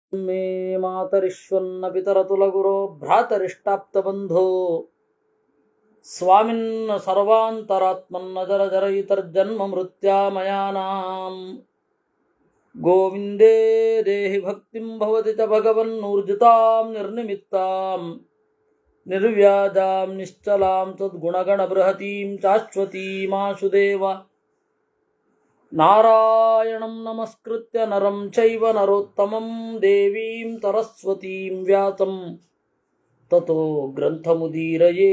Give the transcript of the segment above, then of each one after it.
ಮೇ ಮಾತರಿಶ್ವನ್ನ ಪಿತರತುಲಗುರೋ ಭ್ರಾತರಿಷ್ಟಾಪ್ತಬಂಧೋ ಸ್ವಾಮಿನ್ನ ಸರ್ವಾಂತರಾತ್ಮನ್ನ ಜರ ಜರಯಿತರ್ಜನ್ಮ ಮೃತ್ಯಾಮಯಾನಾಂ ಗೋವಿಂದೇ ದೇಹಿ ಭಕ್ತಿಂ ಭವತಿ ಚ ಭಗವನ್ನೂರ್ಜಿತಾಂ ನಿರ್ನಿಮಿತ್ತಾಂ ನಿರ್ವ್ಯಾಜಾಂ ನಿಶ್ಚಲಾಂ ತದ್ಗುಣಗಣಬೃಹತೀಂ ಶಾಶ್ವತೀಮಾಶುದೇವ ನಾರಾಯಣಂ ನಮಸ್ಕೃತ್ಯ ನರಂ ಚೈವ ನರೋತ್ತಮಂ ದೇವೀಂ ಸರಸ್ವತೀಂ ವ್ಯಾಸಂ ತತೋ ಗ್ರಂಥಮುದೀರಯೇ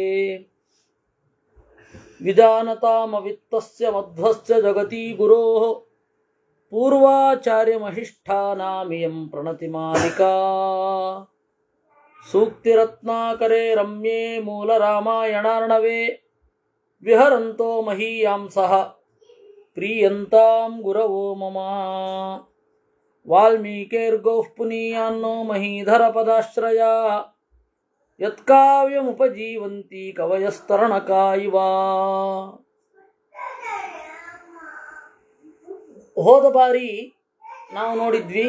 ವಿಜಾನತಾಮವಿತ್ತಸ್ಯ ಮಧ್ವಸ್ಯ ಜಗತಿ ಗುರೋಃ ಪೂರ್ವಾಚಾರ್ಯಮಹಿಷ್ಠಾನಾಮಿಯಂ ಪ್ರಣತಿಮಾಲಿಕಾ ಸೂಕ್ತಿರತ್ನಾಕರೆ ರಮ್ಯೆ ಮೂಲರಾಮಾಯಣಾರ್ಣವೆ ವಿಹರಂತೋ ಮಹೀಯಾಂಸಃ ಪ್ರೀಯಂತಾಂ ಗುರವೋ ಮಮ ವಾಲ್ಮೀಕೇರ್ಗೌಃ ಪುನೀಯಾನ್ನೋ ಮಹೀಧರ ಪದಾಶ್ರಯ ಯತ್ಕಾವ್ಯಮುಪಜೀವಂತಿ ಕವಯಸ್ತರಣಕಾ ಇವ ಹೋದ ಬಾರಿ ನಾವು ನೋಡಿದ್ವಿ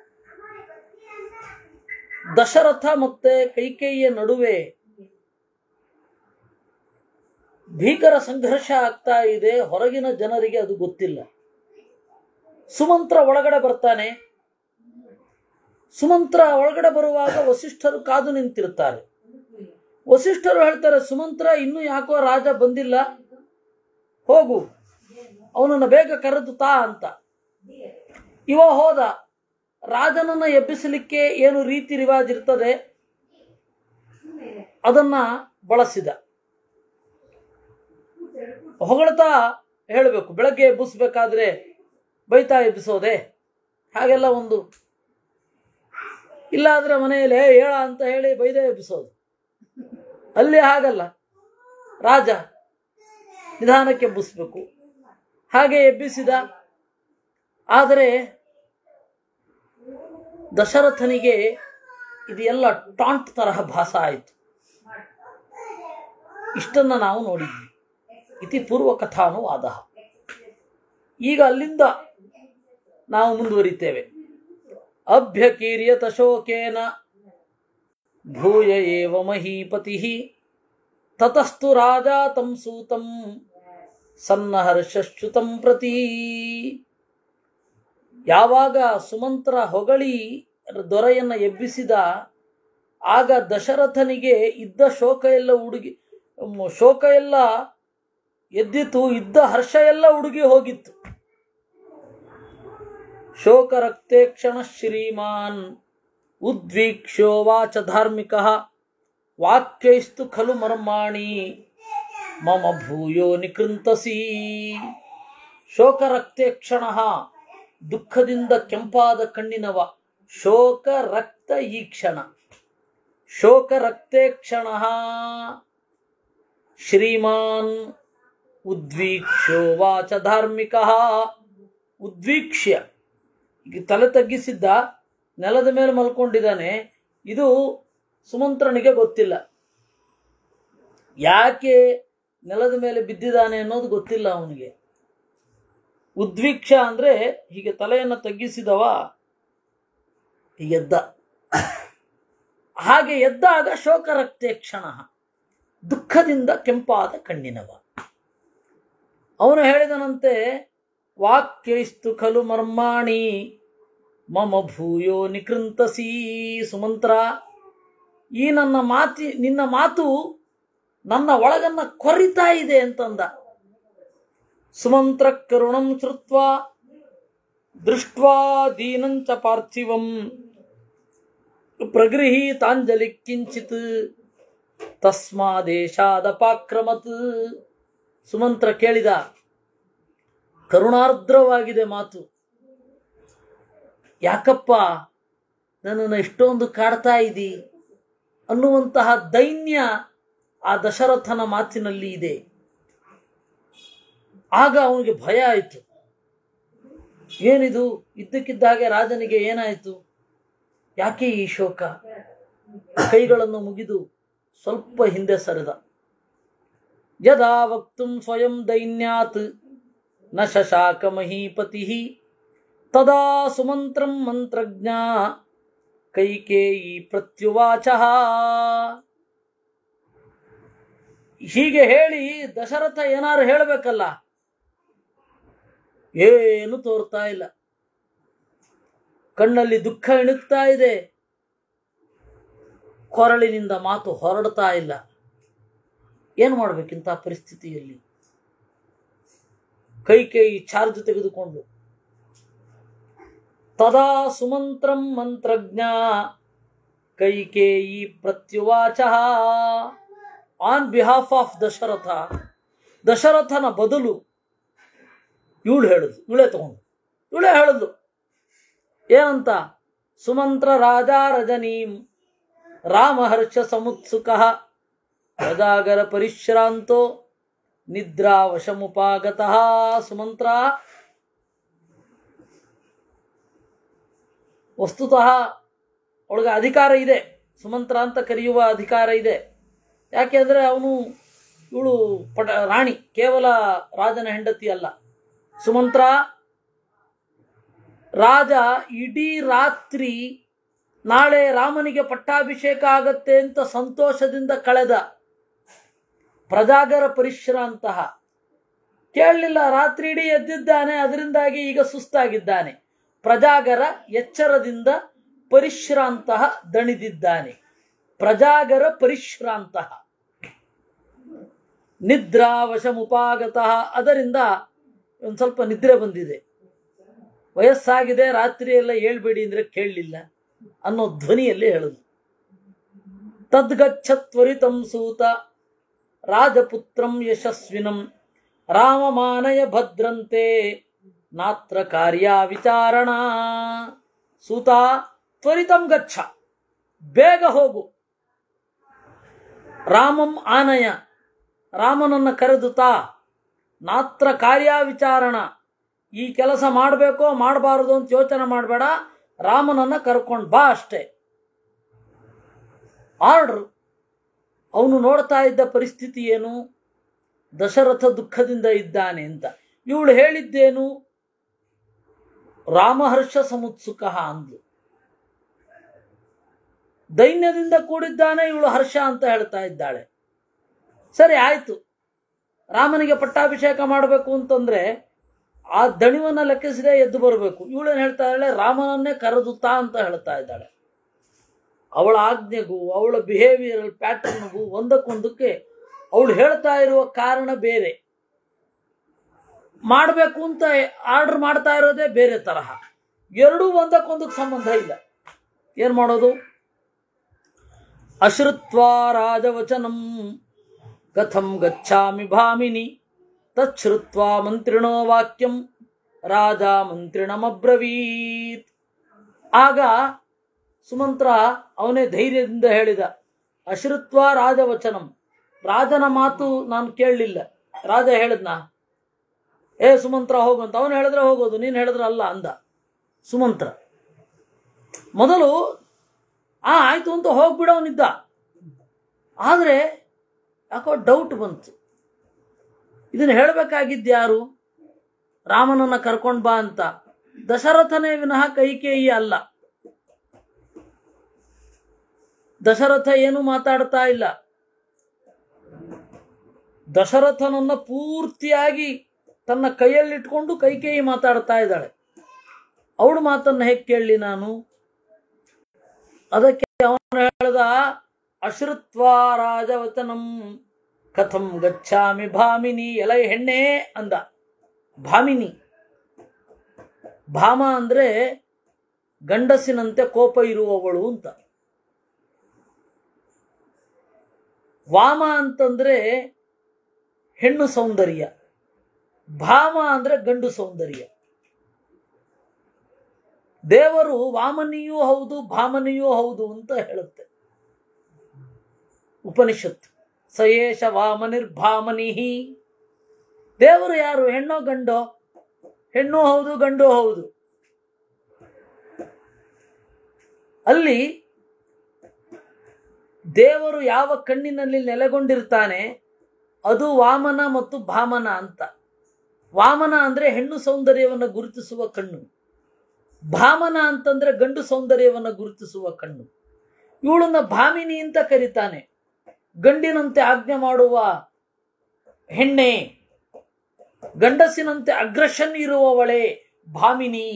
ದಶರಥ ಮತ್ತೆ ಕೈಕೇಯಿಯ ನಡುವೆ ಭೀಕರ ಸಂಘರ್ಷ ಆಗ್ತಾ ಇದೆ ಹೊರಗಿನ ಜನರಿಗೆ ಅದು ಗೊತ್ತಿಲ್ಲ ಸುಮಂತ್ರ ಒಳಗಡೆ ಬರ್ತಾನೆ ಸುಮಂತ್ರ ಒಳಗಡೆ ಬರುವಾಗ ವಸಿಷ್ಠರು ಕಾದು ನಿಂತಿರ್ತಾರೆ ವಸಿಷ್ಠರು ಹೇಳ್ತಾರೆ ಸುಮಂತ್ರ ಇನ್ನೂ ಯಾಕೋ ರಾಜ ಬಂದಿಲ್ಲ ಹೋಗು ಅವನನ್ನು ಬೇಗ ಕರೆದು ತಾ ಅಂತ ಇವ ಹೋದ ರಾಜನನ್ನ ಎಬ್ಬಿಸಲಿಕ್ಕೆ ಏನು ರೀತಿ ರಿವಾಜ್ ಇರ್ತದೆ ಅದನ್ನ ಬಳಸಿದ ಹೊಗಳ್ತಾ ಹೇಳಬೇಕು ಬೆಳಗ್ಗೆ ಎಬ್ಬಿಸ್ಬೇಕಾದ್ರೆ ಬೈತಾ ಎಬ್ಬಿಸೋದೆ ಹಾಗೆಲ್ಲ ಒಂದು ಇಲ್ಲಾದ್ರೆ ಮನೆಯಲ್ಲಿ "ಏ, ಹೇಳ ಅಂತ ಹೇಳಿ ಬೈದೇ ಎಬ್ಬಿಸೋದು ಅಲ್ಲಿ ಹಾಗಲ್ಲ ರಾಜ ನಿಧಾನಕ್ಕೆ ಎಬ್ಬಿಸ್ಬೇಕು ಹಾಗೆ ಎಬ್ಬಿಸಿದ ಆದರೆ ದಶರಥನಿಗೆ ಇದು ಎಲ್ಲ ಟಾಂಟ್ ತರಹ ಭಾಸ ಆಯಿತು ಇಷ್ಟನ್ನ ನಾವು ನೋಡಿದ್ವಿ ಇತಿ ಪೂರ್ವ ಕಥಾನುವಾದ ಈಗ ಅಲ್ಲಿಂದ ನಾವು ಮುಂದುವರಿತೇವೆ ಅಭ್ಯಕೀರ್ಯತ ಶೋಕೇನ ಭೂಯ ಏವ ಮಹೀಪತಿ ತತಸ್ತು ರಾಜ ತಂ ಸೂತಂ ಸನ್ನಹರ್ಷಶ್ಚುತಂ ಪ್ರತಿ ಯಾವಾಗ ಸುಮಂತ್ರ ಹೊಗಳಿ ದೊರೆಯನ್ನ ಎಬ್ಬಿಸಿದ ಆಗ ದಶರಥನಿಗೆ ಇದ್ದ ಶೋಕ ಎಲ್ಲ ಉಡುಗಿ ಮ್, ಶೋಕ ಎಲ್ಲ ಎದ್ದಿತು ಇದ್ದ ಹರ್ಷ ಎಲ್ಲ ಉಡುಗಿ ಹೋಗಿತ್ತು ಶೋಕ ರಕ್ತೇಕ್ಷಣ ಶ್ರೀಮಾನ್ ಉದ್ವೀಕ್ಷೋ ವಾಚ ಧಾರ್ಮಿಕ ವಾಕ್ಯೈಸ್ತು ಖಲು ಮರ್ಮಾಣಿ ಮಮ ಭೂಯೋ ನಿಕೃಂತಸಿ ಶೋಕ ರಕ್ತೇಕ್ಷಣ ದುಃಖದಿಂದ ಕೆಂಪಾದ ಕಣ್ಣಿನವ ಶೋಕ ರಕ್ತ ಈ ಕ್ಷಣ ಶೋಕ ರಕ್ತೇಕ್ಷಣ ಶ್ರೀಮಾನ್ ಉದ್ವೀಕ್ಷೋ ವಾಚ ಧಾರ್ಮಿಕ ಉದ್ವೀಕ್ಷ್ಯ ಈಗ ತಲೆ ತಗ್ಗಿಸಿದ್ದ ನೆಲದ ಮೇಲೆ ಮಲ್ಕೊಂಡಿದ್ದಾನೆ ಇದು ಸುಮಂತ್ರನಿಗೆ ಗೊತ್ತಿಲ್ಲ ಯಾಕೆ ನೆಲದ ಮೇಲೆ ಬಿದ್ದಿದ್ದಾನೆ ಅನ್ನೋದು ಗೊತ್ತಿಲ್ಲ ಅವನಿಗೆ ಉದ್ವೀಕ್ಷ ಅಂದ್ರೆ ಹೀಗೆ ತಲೆಯನ್ನು ತಗ್ಗಿಸಿದವ ಎದ್ದ ಹಾಗೆ ಎದ್ದಾಗ ಶೋಕ ರಕ್ತೇಕ್ಷಣ ದುಃಖದಿಂದ ಕೆಂಪಾದ ಕಣ್ಣಿನವ ಅವನು ಹೇಳಿದನಂತೆ ವಾಕ್ಯೈಸ್ತು ಖಲು ಮರ್ಮಾಣಿ ಮಮ ಭೂಯೋ ನಿಕೃಂತಸಿ ಸುಮಂತ್ರ ಈ ನನ್ನ ಮಾತಿ ನಿನ್ನ ಮಾತು ನನ್ನ ಒಳಗನ್ನ ಕೊರಿತಾ ಇದೆ ಅಂತಂದ ಸುಮಂತ್ರ ಕರುಣಂ ಶ್ರುತ್ವ ದೃಷ್ಟ್ವಾ ದೀನಂಚ ಪಾರ್ಥಿವಂ ಪ್ರಗೃಹೀತಾಂಜಲಿ ಕಿಂಚಿತ್ ತಸ್ಮಾದೇಶಾದಪಾಕ್ರಮತ್ ಸುಮಂತ್ರ ಕೇಳಿದ ಕರುಣಾರ್ದ್ರವಾಗಿದೆ ಮಾತು ಯಾಕಪ್ಪ ನನ್ನನ್ನು ಇಷ್ಟೊಂದು ಕಾಡ್ತಾ ಇದ್ದಿ ಅನ್ನುವಂತಹ ದೈನ್ಯ ಆ ದಶರಥನ ಮಾತಿನಲ್ಲಿ ಇದೆ ಆಗ ಅವನಿಗೆ ಭಯ ಆಯಿತು ಏನಿದು ಇದ್ದಕ್ಕಿದ್ದಾಗೆ ರಾಜನಿಗೆ ಏನಾಯಿತು ಯಾಕೆ ಈ ಶೋಕ ಕೈಗಳನ್ನು ಮುಗಿದು ಸ್ವಲ್ಪ ಹಿಂದೆ ಸರಿದ ಯದಾ ವಕ್ತುಂ ಸ್ವಯಂ ದೈನ್ಯಾತ್ ನ ಶಶಾಕ ಮಹೀಪತಿ ತದಾ ಸುಮಂತ್ರಂ ಮಂತ್ರಜ್ಞ ಕೈಕೇಯಿ ಪ್ರತ್ಯುವಾಚ ಹೀಗೆ ಹೇಳಿ ದಶರಥ ಏನಾರು ಹೇಳಬೇಕಲ್ಲ ಏನು ತೋರ್ತಾ ಇಲ್ಲ ಕಣ್ಣಲ್ಲಿ ದುಃಖ ಇಣುಕ್ತಾ ಇದೆ ಕೊರಳಿನಿಂದ ಮಾತು ಹೊರಡ್ತಾ ಇಲ್ಲ ಏನು ಮಾಡ್ಬೇಕಿಂತ ಪರಿಸ್ಥಿತಿಯಲ್ಲಿ ಕೈ ಕೈ ಚಾರ್ಜ್ ತೆಗೆದುಕೊಂಡು ತದಾ ಸುಮಂತ್ರಂ ಮಂತ್ರಜ್ಞ ಕೈಕೇಯಿ ಪ್ರತ್ಯುವಾಚ ಆನ್ ಬಿಹಾಫ್ ಆಫ್ ದಶರಥ ದಶರಥನ ಬದಲು ಇವಳು ಹೇಳುದು ಇವಳೇ ತಗೊಂಡು ಇವಳೇ ಹೇಳುದು ಏನಂತ ಸುಮಂತ್ರ ರಾಜ ರಜನೀಂ ರಾಮಹರ್ಷ ಸಮುತ್ಸುಕ ಪ್ರಜಾಗರ ಪರಿಶ್ರಾಂತೋ ನಿದ್ರಾವಶಮುಪಾಗತಃ ಸುಮಂತ್ರ ವಸ್ತುತಃ ಅವಳಿಗೆ ಅಧಿಕಾರ ಇದೆ ಸುಮಂತ್ರ ಅಂತ ಕರೆಯುವ ಅಧಿಕಾರ ಇದೆ ಯಾಕೆ ಅಂದರೆ ಅವನು ಇವಳು ಪಟ ರಾಣಿ ಕೇವಲ ರಾಜನ ಹೆಂಡತಿ ಅಲ್ಲ ಸುಮಂತ್ರ ರಾಜ ಇಡೀ ರಾತ್ರಿ ನಾಳೆ ರಾಮನಿಗೆ ಪಟ್ಟಾಭಿಷೇಕ ಆಗತ್ತೆ ಅಂತ ಸಂತೋಷದಿಂದ ಕಳೆದ ಪ್ರಜಾಗರ ಪರಿಶ್ರಾಂತಹ ಕೇಳಲಿಲ್ಲ ರಾತ್ರಿ ಇಡೀ ಎದ್ದಿದ್ದಾನೆ ಅದರಿಂದಾಗಿ ಈಗ ಸುಸ್ತಾಗಿದ್ದಾನೆ ಪ್ರಜಾಗರ ಎಚ್ಚರದಿಂದ ಪರಿಶ್ರಾಂತಹ ದಣಿದಿದ್ದಾನೆ ಪ್ರಜಾಗರ ಪರಿಶ್ರಾಂತಹ ನಿದ್ರಾವಶಮುಪಾಗತಃ ಅದರಿಂದ ಒಂದು ಸ್ವಲ್ಪ ನಿದ್ರೆ ಬಂದಿದೆ ವಯಸ್ಸಾಗಿದೆ ರಾತ್ರಿ ಎಲ್ಲ ಹೇಳ್ಬೇಡಿ ಅಂದ್ರೆ ಕೇಳಲಿಲ್ಲ ಅನ್ನೋ ಧ್ವನಿಯಲ್ಲಿ ಹೇಳುದು ತದ್ಗಚ್ಚ ತ್ವರಿತಂ ಸೂತ ರಾಜಪುತ್ರಂ ಯಶಸ್ವಿನಂ ರಾಮಮಾನಯ ಭದ್ರಂತೆ ನಾತ್ರ ಕಾರ್ಯ ವಿಚಾರಣ ಸೂತ ತ್ವರಿತಂ ಗಚ್ಚ ಬೇಗ ಹೋಗು ರಾಮಂ ಆನಯ ರಾಮನನ್ನ ಕರೆದು ತಾ ನಾತ್ರ ಕಾರ್ಯ ವಿಚಾರಣ ಈ ಕೆಲಸ ಮಾಡಬೇಕೋ ಮಾಡಬಾರದು ಅಂತ ಯೋಚನೆ ಮಾಡಬೇಡ ರಾಮನನ್ನ ಕರ್ಕೊಂಡು ಬಾ ಅಷ್ಟೇ ಆರ್ಡ್ರ್ ಅವನು ನೋಡ್ತಾ ಇದ್ದ ಪರಿಸ್ಥಿತಿ ಏನು ದಶರಥ ದುಃಖದಿಂದ ಇದ್ದಾನೆ ಅಂತ ಇವಳು ಹೇಳಿದ್ದೇನು ರಾಮಹರ್ಷ ಸಮುತ್ಸುಕ ಅಂದ್ಲು ದೈನ್ಯದಿಂದ ಕೂಡಿದ್ದಾನೆ ಇವಳು ಹರ್ಷ ಅಂತ ಹೇಳ್ತಾ ಇದ್ದಾಳೆ ಸರಿ ಆಯ್ತು ರಾಮನಿಗೆ ಪಟ್ಟಾಭಿಷೇಕ ಮಾಡಬೇಕು ಅಂತಂದ್ರೆ ಆ ದಣಿವನ್ನ ಲೆಕ್ಕಿಸದೆ ಎದ್ದು ಬರಬೇಕು ಇವಳೇನು ಹೇಳ್ತಾ ಇದ್ದಾಳೆ ರಾಮನನ್ನೇ ಕರೆದು ತಾ ಅಂತ ಹೇಳ್ತಾ ಇದ್ದಾಳೆ ಅವಳ ಆಜ್ಞೆಗೂ ಅವಳ ಬಿಹೇವಿಯರಲ್ ಪ್ಯಾಟರ್ನ್ಗೂ ಒಂದಕ್ಕೊಂದಕ್ಕೆ ಅವಳು ಹೇಳ್ತಾ ಇರುವ ಕಾರಣ ಬೇರೆ ಮಾಡಬೇಕು ಅಂತ ಆರ್ಡರ್ ಮಾಡ್ತಾ ಇರೋದೇ ಬೇರೆ ತರಹ ಎರಡೂ ಒಂದಕ್ಕೊಂದಕ್ಕೆ ಸಂಬಂಧ ಇಲ್ಲ ಏನ್ ಮಾಡೋದು ಅಶ್ರುತ್ವಾ ರಾಜವಚನಂ ಕಥಂ ಗಚ್ಚಾಮಿ ಭಾಮಿನಿ ತಚ್ಛ್ರುತ್ವಾ ಮಂತ್ರಿಣೋ ವಾಕ್ಯಂ ರಾಜ ಮಂತ್ರಿಣಮಬ್ರವೀತ್ ಆಗ ಸುಮಂತ್ರ ಅವನೇ ಧೈರ್ಯದಿಂದ ಹೇಳಿದ ಅಶ್ರುತ್ವ ರಾಜವಚನಂ ರಾಜನ ಮಾತು ನಾನು ಕೇಳಲಿಲ್ಲ ರಾಜ ಹೇಳಿದ್ನ ಏ ಸುಮಂತ್ರ ಹೋಗಂತ ಅವನು ಹೇಳಿದ್ರೆ ಹೋಗೋದು ನೀನು ಹೇಳಿದ್ರೆ ಅಲ್ಲ ಅಂದ ಸುಮಂತ್ರ ಮೊದಲು ಆ ಆಯ್ತು ಅಂತ ಹೋಗ್ಬಿಡವನಿದ್ದ ಆದರೆ ಯಾಕೋ ಡೌಟ್ ಬಂತು ಇದನ್ನು ಹೇಳಬೇಕಾಗಿದ್ದು ಯಾರು ರಾಮನನ್ನ ಕರ್ಕೊಂಡ್ ಬಾ ಅಂತ ದಶರಥನೇ ವಿನಃ ಕೈಕೇಯಿ ಅಲ್ಲ ದಶರಥ ಏನು ಮಾತಾಡ್ತಾ ಇಲ್ಲ ದಶರಥನನ್ನ ಪೂರ್ತಿಯಾಗಿ ತನ್ನ ಕೈಯಲ್ಲಿಟ್ಕೊಂಡು ಕೈಕೇಯಿ ಮಾತಾಡ್ತಾ ಇದ್ದಾಳೆ ಅವಳು ಮಾತನ್ನ ಹೇಗೆ ಕೇಳಲಿ ನಾನು ಅದಕ್ಕೆ ಅವನು ಹೇಳ್ದ ಅಶ್ರುತ್ವ ರಾಜವಚನಂ ಕಥಂ ಗಚ್ಚಾಮಿ ಭಾಮಿನಿ ಎಲೈ ಹೆಣ್ಣೆ ಅಂದ ಭಾಮಿನಿ ಭಾಮ ಅಂದ್ರೆ ಗಂಡಸಿನಂತೆ ಕೋಪ ಇರುವವಳು ಅಂತ ವಾಮ ಅಂತಂದ್ರೆ ಹೆಣ್ಣು ಸೌಂದರ್ಯ ಭಾಮ ಅಂದ್ರೆ ಗಂಡು ಸೌಂದರ್ಯ ದೇವರು ವಾಮನಿಯೂ ಹೌದು ಭಾಮನಿಯೂ ಹೌದು ಅಂತ ಹೇಳುತ್ತೆ ಉಪನಿಷತ್ತು ಸಯೇಶ ವಾಮನಿರ್ಭಾಮನಿಹಿ ದೇವರು ಯಾರು ಹೆಣ್ಣೋ ಗಂಡೋ ಹೆಣ್ಣು ಹೌದು ಗಂಡು ಹೌದು ಅಲ್ಲಿ ದೇವರು ಯಾವ ಕಣ್ಣಿನಲ್ಲಿ ನೆಲೆಗೊಂಡಿರ್ತಾನೆ ಅದು ವಾಮನ ಮತ್ತು ಭಾಮನ ಅಂತ ವಾಮನ ಅಂದ್ರೆ ಹೆಣ್ಣು ಸೌಂದರ್ಯವನ್ನು ಗುರುತಿಸುವ ಕಣ್ಣು ಭಾಮನ ಅಂತಂದ್ರೆ ಗಂಡು ಸೌಂದರ್ಯವನ್ನು ಗುರುತಿಸುವ ಕಣ್ಣು ಇವಳನ್ನ ಭಾಮಿನಿ ಅಂತ ಕರೀತಾನೆ ಗಂಡಿನಂತೆ ಆಜ್ಞೆ ಮಾಡುವ ಹೆಣ್ಣೆ ಗಂಡಸಿನಂತೆ ಅಗ್ರೆಷನ್ ಇರುವವಳೆ ಭಾಮಿನಿ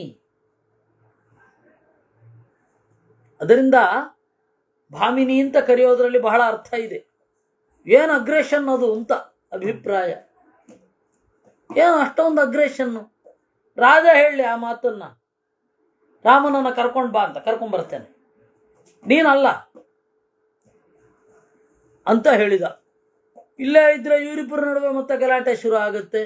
ಅದರಿಂದ ಭಾಮಿನಿ ಅಂತ ಕರೆಯೋದ್ರಲ್ಲಿ ಬಹಳ ಅರ್ಥ ಇದೆ ಏನು ಅಗ್ರೆಷನ್ ಅದು ಅಂತ ಅಭಿಪ್ರಾಯ ಏನು ಅಷ್ಟೊಂದು ಅಗ್ರೆಷನ್ನು ರಾಜ ಹೇಳಿ ಆ ಮಾತನ್ನ ರಾಮನನ್ನ ಕರ್ಕೊಂಡ್ ಬಾ ಅಂತ ಕರ್ಕೊಂಡ್ ಬರ್ತೇನೆ ನೀನಲ್ಲ ಅಂತ ಹೇಳಿದ ಇಲ್ಲೇ ಇದ್ರೆ ಇವರಿಬ್ಬರ ನಡುವೆ ಮತ್ತೆ ಗಲಾಟೆ ಶುರು ಆಗುತ್ತೆ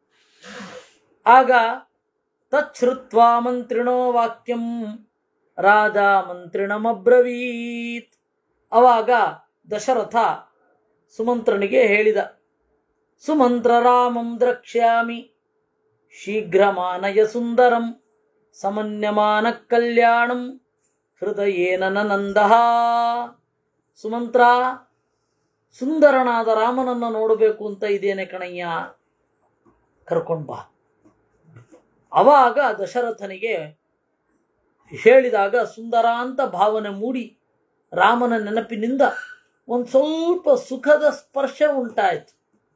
ಆಗ ತಚ್ಛ್ರುತ್ವಾ ಮಂತ್ರಿಣೋ ವಾಕ್ಯಂ ರಾಜ ಮಂತ್ರಿಣಮಬ್ರವೀತ್ ಅವಾಗ ದಶರಥ ಸುಮಂತ್ರನಿಗೆ ಹೇಳಿದ ಸುಮಂತ್ರ ರಾಮಂ ದ್ರಕ್ಷ್ಯಾಮಿ ಶೀಘ್ರಮಾನಯ ಸುಂದರಂ ಸಮನ್ಯಮಾನ ಕಲ್ಯಾಣಂ ಹೃದಯೇನ ನಂದಃ ಸುಮಂತ್ರ ಸುಂದರನಾದ ರಾಮನನ್ನ ನೋಡಬೇಕು ಅಂತ ಇದೇನೆ ಕಣಯ್ಯ ಕರ್ಕೊಂಡ್ ಬಾ ಅವಾಗ ದಶರಥನಿಗೆ ಹೇಳಿದಾಗ ಸುಂದರ ಅಂತ ಭಾವನೆ ಮೂಡಿ ರಾಮನ ನೆನಪಿನಿಂದ ಒಂದು ಸ್ವಲ್ಪ ಸುಖದ ಸ್ಪರ್ಶ ಉಂಟಾಯಿತು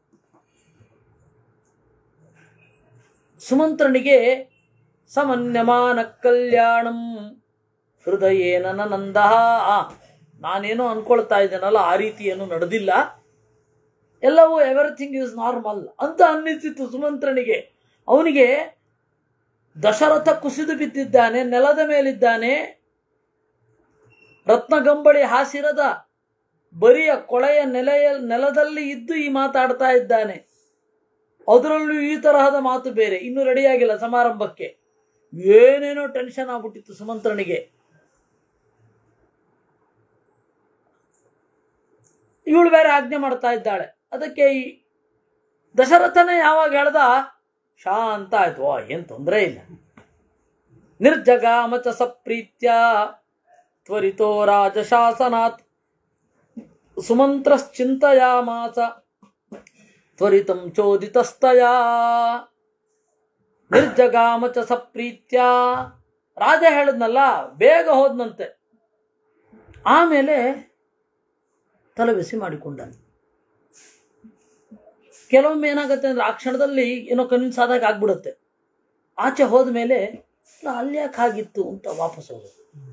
ಸುಮಂತ್ರನಿಗೆ ಸಮನ್ಯಮಾನ ಕಲ್ಯಾಣಂ ಹೃದಯೇನ ನಂದಃ ಆ, ನಾನೇನೋ ಅನ್ಕೊಳ್ತಾ ಇದ್ದೇನಲ್ಲ ಆ ರೀತಿ ಏನು ನಡೆದಿಲ್ಲ ಎಲ್ಲವೂ ಎವ್ರಿಥಿಂಗ್ ಇಸ್ ನಾರ್ಮಲ್ ಅಂತ ಅನ್ನಿಸಿತು ಸುಮಂತ್ರನಿಗೆ ಅವನಿಗೆ ದಶರಥ ಕುಸಿದು ಬಿದ್ದಿದ್ದಾನೆ ನೆಲದ ಮೇಲಿದ್ದಾನೆ ರತ್ನಗಂಬಳಿ ಹಾಸಿರದ ಬರಿಯ ಕೊಳೆಯ ನೆಲೆಯ ನೆಲದಲ್ಲಿ ಇದ್ದು ಈ ಮಾತಾಡ್ತಾ ಇದ್ದಾನೆ ಅದರಲ್ಲೂ ಈ ತರಹದ ಮಾತು ಬೇರೆ ಇನ್ನು ರೆಡಿಯಾಗಿಲ್ಲ ಸಮಾರಂಭಕ್ಕೆ ಏನೇನೋ ಟೆನ್ಷನ್ ಆಗ್ಬಿಟ್ಟಿತ್ತು ಸುಮಂತ್ರನಿಗೆ ಇವಳು ಬೇರೆ ಆಜ್ಞೆ ಮಾಡ್ತಾ ಇದ್ದಾಳೆ ಅದಕ್ಕೆ ಈ ದಶರಥನೇ ಯಾವಾಗ ಹೇಳ್ದ ಶಾಂತ ಆಯ್ತು ವಾ ಏನ್ ತೊಂದರೆ ಇಲ್ಲ ನಿರ್ಜಗಾಮ ಚ ಸಪ್ರೀತ್ಯ ತ್ವರಿತೋ ರಾಜಶಾಸನಾತ್ ಸುಮಂತ್ರಶ್ಚಿಂತಯಾಮಾಸ ತ್ವರಿತಂ ಚೋದಿತಸ್ತಯಾ ನಿರ್ಜಗಾಮ ಚ ಸಪ್ರೀತ್ಯ ರಾಜ ಹೇಳಿದ್ನಲ್ಲ ಬೇಗ ಹೋದ್ನಂತೆ ಆಮೇಲೆ ತಲೆಬಿಸಿ ಮಾಡಿಕೊಂಡ ಕೆಲವೊಮ್ಮೆ ಏನಾಗುತ್ತೆ ಅಂದ್ರೆ ಆ ಕ್ಷಣದಲ್ಲಿ ಏನೋ ಕನ್ವಿನ್ಸ್ ಆದಾಗ ಆಗ್ಬಿಡುತ್ತೆ ಆಚೆ ಹೋದ್ಮೇಲೆ "ಇಲ್ಲ, ಅಲ್ಲಿ ಯಾಕೆ ಹಾಗಿತ್ತು ಅಂತ ವಾಪಸ್ ಹೋಗೋದು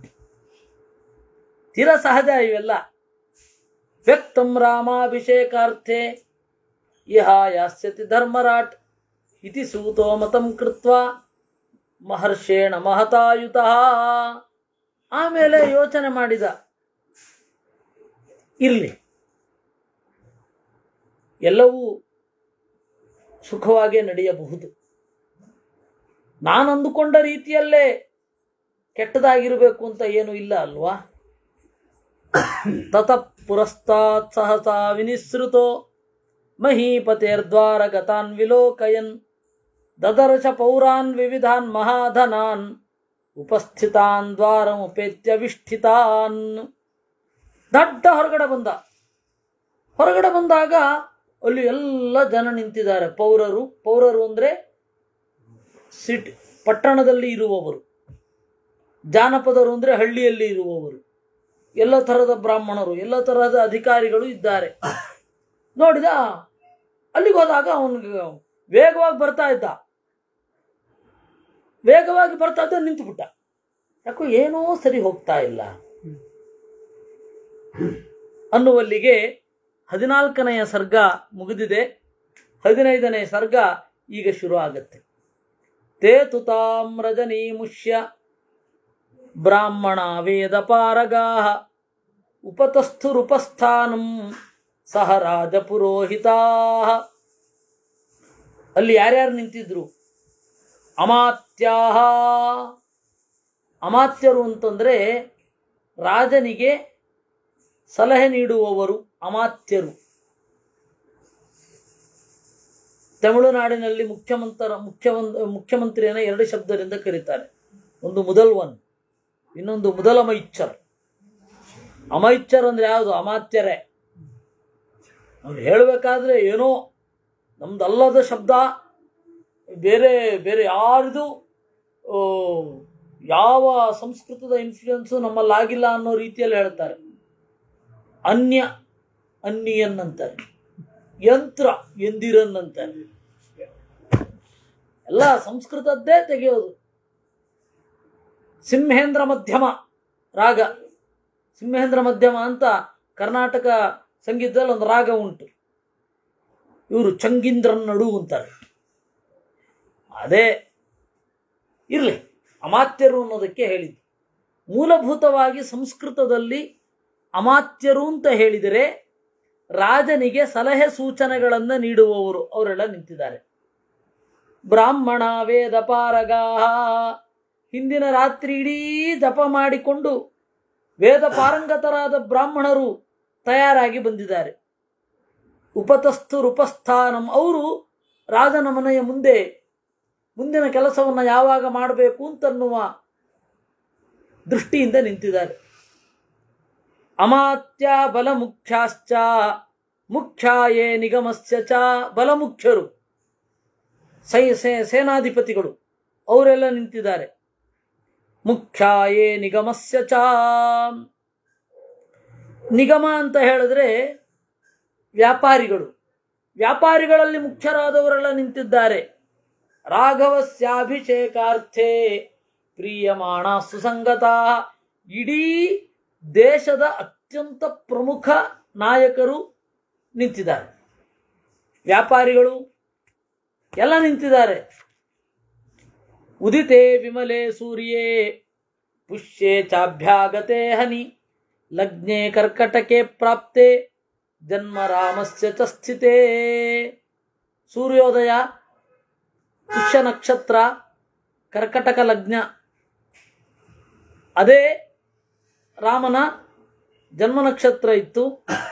ತೀರಾ ಸಹಜ ಇವೆಲ್ಲ ವ್ಯಕ್ತಂ ರಾಮಾಭಿಷೇಕಾರ್ಥೆ ಇಹ ಯಾಸ್ಯತಿ ಧರ್ಮರಾಟ್ ಇತಿ ಸೂತೋ ಮತಂ ಕೃತ್ವ ಮಹರ್ಷೇಣ ಮಹತಾಯುತ ಆಮೇಲೆ ಯೋಚನೆ ಮಾಡಿದ ಇರಲಿ ಎಲ್ಲವೂ ಸುಖವಾಗೇ ನಡೆಯಬಹುದು ನಾನು ಅಂದುಕೊಂಡ ರೀತಿಯಲ್ಲೇ ಕೆಟ್ಟದಾಗಿರಬೇಕು ಅಂತ ಏನು ಇಲ್ಲ ಅಲ್ವಾ ತತ ಪುರಸ್ತಾತ್ ಸಹಸಾ ವಿನಿಸೃತೋ ಮಹೀಪತೇರ್ದ್ವಾರ ಗತಾನ್ ವಿಲೋಕಯನ್ ದದರ್ಶ ಪೌರಾನ್ ವಿವಿಧಾನ್ ಮಹಾಧನಾನ್ ಉಪಸ್ಥಿತಾನ್ ದ್ವಾರಮುಪೇತ್ಯ ವಿಷ್ಠಿತಾನ್ ದಡ್ಡ ಹೊರಗಡೆ ಬಂದ ಹೊರಗಡೆ ಬಂದಾಗ ಅಲ್ಲಿ ಎಲ್ಲ ಜನ ನಿಂತಿದ್ದಾರೆ ಪೌರರು ಪೌರರು ಅಂದ್ರೆ ಸಿಟಿ ಪಟ್ಟಣದಲ್ಲಿ ಇರುವವರು ಜಾನಪದರು ಅಂದ್ರೆ ಹಳ್ಳಿಯಲ್ಲಿ ಇರುವವರು ಎಲ್ಲ ತರಹದ ಬ್ರಾಹ್ಮಣರು ಎಲ್ಲ ತರಹದ ಅಧಿಕಾರಿಗಳು ಇದ್ದಾರೆ ನೋಡಿದ ಅಲ್ಲಿಗೆ ಹೋದಾಗ ಅವನಿಗೆ ವೇಗವಾಗಿ ಬರ್ತಾ ಇದ್ದ ವೇಗವಾಗಿ ಬರ್ತಾ ಇದ್ದ ನಿಂತುಬಿಟ್ಟ ಯಾಕೋ ಏನೋ ಸರಿ ಹೋಗ್ತಾ ಇಲ್ಲ ಅನ್ನುವಲ್ಲಿಗೆ ಹದಿನಾಲ್ಕನೆಯ ಸರ್ಗ ಮುಗಿದಿದೆ ಹದಿನೈದನೆಯ ಸರ್ಗ ಈಗ ಶುರು ಆಗುತ್ತೆ ತೇ ತುತಾಮ್ರಜನೀ ಮುಷ್ಯ ಬ್ರಾಹ್ಮಣ ವೇದ ಪಾರಗಾ ಉಪತಸ್ಥುರುಪಸ್ಥಾನಂ ಸಹ ರಾಜ ಪುರೋಹಿತಾ ಅಲ್ಲಿ ಯಾರ್ಯಾರು ನಿಂತಿದ್ರು ಅಮಾತ್ಯಾಹ ಅಮಾತ್ಯರು ಅಂತಂದ್ರೆ ರಾಜನಿಗೆ ಸಲಹೆ ನೀಡುವವರು ಅಮಾತ್ಯರು ತಮಿಳುನಾಡಿನಲ್ಲಿ ಮುಖ್ಯಮಂತ್ರ ಮುಖ್ಯಮಂತ್ರ ಮುಖ್ಯಮಂತ್ರಿಯನ್ನ ಎರಡು ಶಬ್ದದಿಂದ ಕರೀತಾರೆ ಒಂದು ಮುದಲ್ವನ್ ಇನ್ನೊಂದು ಮುದಲಮೈಚ್ಚರ್ ಅಮೈಚ್ಚರ್ ಅಂದ್ರೆ ಯಾವುದು ಅಮಾತ್ಯರೇ ಅವ್ರು ಹೇಳಬೇಕಾದ್ರೆ ಏನೋ ನಮ್ದಲ್ಲದ ಶಬ್ದ ಬೇರೆ ಬೇರೆ ಯಾರ್ದು ಆ, ಯಾವ ಸಂಸ್ಕೃತದ ಇನ್ಫ್ಲುಯೆನ್ಸು ನಮ್ಮಲ್ಲಿ ಆಗಿಲ್ಲ ಅನ್ನೋ ರೀತಿಯಲ್ಲಿ ಹೇಳ್ತಾರೆ ಅನ್ಯ ಅನ್ಯನ್ ಅಂತಾರೆ ಯಂತ್ರ ಎಂದಿರನ್ ಅಂತಾರೆ ಎಲ್ಲ ಸಂಸ್ಕೃತದ್ದೇ ತೆಗೆಯೋದು ಸಿಂಹೇಂದ್ರ ಮಧ್ಯಮ ರಾಗ ಸಿಂಹೇಂದ್ರ ಮಧ್ಯಮ ಅಂತ ಕರ್ನಾಟಕ ಸಂಗೀತದಲ್ಲಿ ಒಂದು ರಾಗ ಉಂಟು ಇವರು ಚಂಗೀಂದ್ರನ್ ನಡು ಅಂತಾರೆ ಅದೇ ಇರಲಿ ಅಮಾತ್ಯರು ಅನ್ನೋದಕ್ಕೆ ಹೇಳಿದ್ದು ಮೂಲಭೂತವಾಗಿ ಸಂಸ್ಕೃತದಲ್ಲಿ ಅಮಾತ್ಯರು ಅಂತ ಹೇಳಿದರೆ ರಾಜನಿಗೆ ಸಲಹೆ ಸೂಚನೆಗಳನ್ನು ನೀಡುವವರು ಅವರೆಲ್ಲ ನಿಂತಿದ್ದಾರೆ ಬ್ರಾಹ್ಮಣ ವೇದ ಪಾರಗಾಹ ಹಿಂದಿನ ರಾತ್ರಿ ಇಡೀ ಜಪ ಮಾಡಿಕೊಂಡು ವೇದ ಪಾರಂಗತರಾದ ಬ್ರಾಹ್ಮಣರು ತಯಾರಾಗಿ ಬಂದಿದ್ದಾರೆ ಉಪತಸ್ತು ಉಪಸ್ಥಾನಂ ಅವರು ರಾಜನ ಮನೆಯ ಮುಂದೆ ಮುಂದಿನ ಕೆಲಸವನ್ನು ಯಾವಾಗ ಮಾಡಬೇಕು ಅಂತನ್ನುವ ದೃಷ್ಟಿಯಿಂದ ನಿಂತಿದ್ದಾರೆ ಅಮಾತ್ಯ ಬಲಮುಖ್ಯಾಶ್ಚ ಮುಖ್ಯಾಯೇ ನಿಗಮಸ್ಯ ಚ ಬಲಮುಖ್ಯರು ಸೈ ಸೇ- ಸೇನಾಧಿಪತಿಗಳು ಅವರೆಲ್ಲ ನಿಂತಿದ್ದಾರೆ ಮುಖ್ಯಾಯೇ ನಿಗಮಸ್ಯ ಚ ನಿಗಮ ಅಂತ ಹೇಳಿದ್ರೆ ವ್ಯಾಪಾರಿಗಳು ವ್ಯಾಪಾರಿಗಳಲ್ಲಿ ಮುಖ್ಯರಾದವರೆಲ್ಲ ನಿಂತಿದ್ದಾರೆ ರಾಘವಸ್ಯಾಭಿಷೇಕಾರ್ಥೇ ಪ್ರೀಯಮಾಣ ಸುಸಂಗತ ಇಡೀ ದೇಶದ ಅತ್ಯಂತ ಪ್ರಮುಖ ನಾಯಕರು ನಿಂತಿದ್ದಾರೆ ವ್ಯಾಪಾರಿಗಳು ಎಲ್ಲ ನಿಂತಿದ್ದಾರೆ ಉದಿತೆ ವಿಮಲೆ ಸೂರ್ಯೇ ಪುಷ್ಯೆ ಚಾಭ್ಯಾಗತೆ ಹನಿ ಲಗ್ನೆ ಕರ್ಕಟಕೆ ಪ್ರಾಪ್ತೆ ಜನ್ಮ ರಾಮಸ್ಯ ಚ ಸ್ಥಿತೇ ಸೂರ್ಯೋದಯ ಪುಷ್ಯ ನಕ್ಷತ್ರ ಕರ್ಕಟಕ ಲಗ್ನ ಅದೇ ರಾಮನ ಜನ್ಮ ನಕ್ಷತ್ರ ಇತ್ತು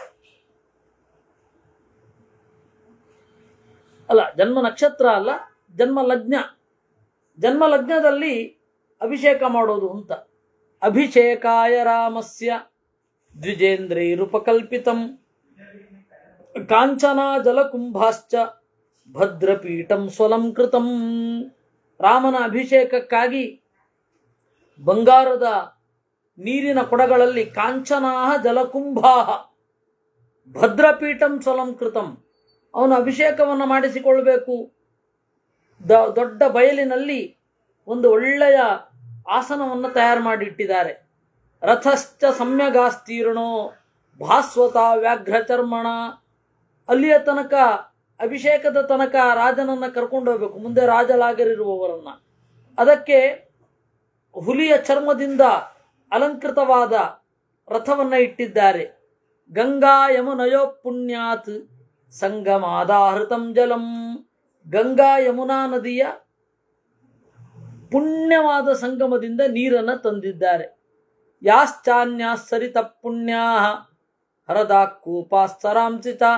ಅಲ್ಲ ಜನ್ಮ ನಕ್ಷತ್ರ ಅಲ್ಲ ಜನ್ಮ ಲಗ್ನ ಜನ್ಮ ಲಗ್ನದಲ್ಲಿ ಅಭಿಷೇಕ ಮಾಡೋದು ಅಂತ ಅಭಿಷೇಕಾಯ ರಾಮಸ್ಯ ದ್ವಿಜೇಂದ್ರೈರುಪಕಲ್ಪಿತಂ ಕಾಂಚನ ಜಲಕುಂಭಾಶ್ಚ ಭದ್ರಪೀಠಂ ಸ್ವಲಂಕೃತಂ ರಾಮನ ಅಭಿಷೇಕಕ್ಕಾಗಿ ಬಂಗಾರದ ನೀರಿನ ಕೊಡಗಳಲ್ಲಿ ಕಾಂಚನಾ ಜಲಕುಂಭಾ ಭದ್ರಪೀಠಂ ಸ್ವಲಂಕೃತಂ ಅವನು ಅಭಿಷೇಕವನ್ನು ಮಾಡಿಸಿಕೊಳ್ಬೇಕು ದ ದೊಡ್ಡ ಬಯಲಿನಲ್ಲಿ ಒಂದು ಒಳ್ಳೆಯ ಆಸನವನ್ನು ತಯಾರು ಮಾಡಿಟ್ಟಿದ್ದಾರೆ ರಥಶ್ಚ ಸಮ್ಯಗಾಸ್ತೀರ್ಣೋ ಭಾಸ್ವತ ವ್ಯಾಘ್ರಚರ್ಮಣ ಅಲ್ಲಿಯ ತನಕ ಅಭಿಷೇಕದ ತನಕ ರಾಜನನ್ನ ಕರ್ಕೊಂಡು ಹೋಗ್ಬೇಕು ಮುಂದೆ ರಾಜಲಾಗರಿರುವವರನ್ನ ಅದಕ್ಕೆ ಹುಲಿಯ ಚರ್ಮದಿಂದ ಅಲಂಕೃತವಾದ ರಥವನ್ನ ಇಟ್ಟಿದ್ದಾರೆ ಗಂಗಾ ಯಮುನಯೋ ಪುಣ್ಯಾತ್ ಸಂಗಮಾದಾಹೃತಂ ಜಲಂ ಗಂಗಾ ಯಮುನಾ ನದಿಯ ಪುಣ್ಯವಾದ ಸಂಗಮದಿಂದ ನೀರನ್ನು ತಂದಿದ್ದಾರೆ ಯಾಶ್ಚಾನ್ಯ ಸರಿತ ಪುಣ್ಯಾ ಹರದಾ ಕೂಪಾಸ್ತರಾಂಸಿ ಚ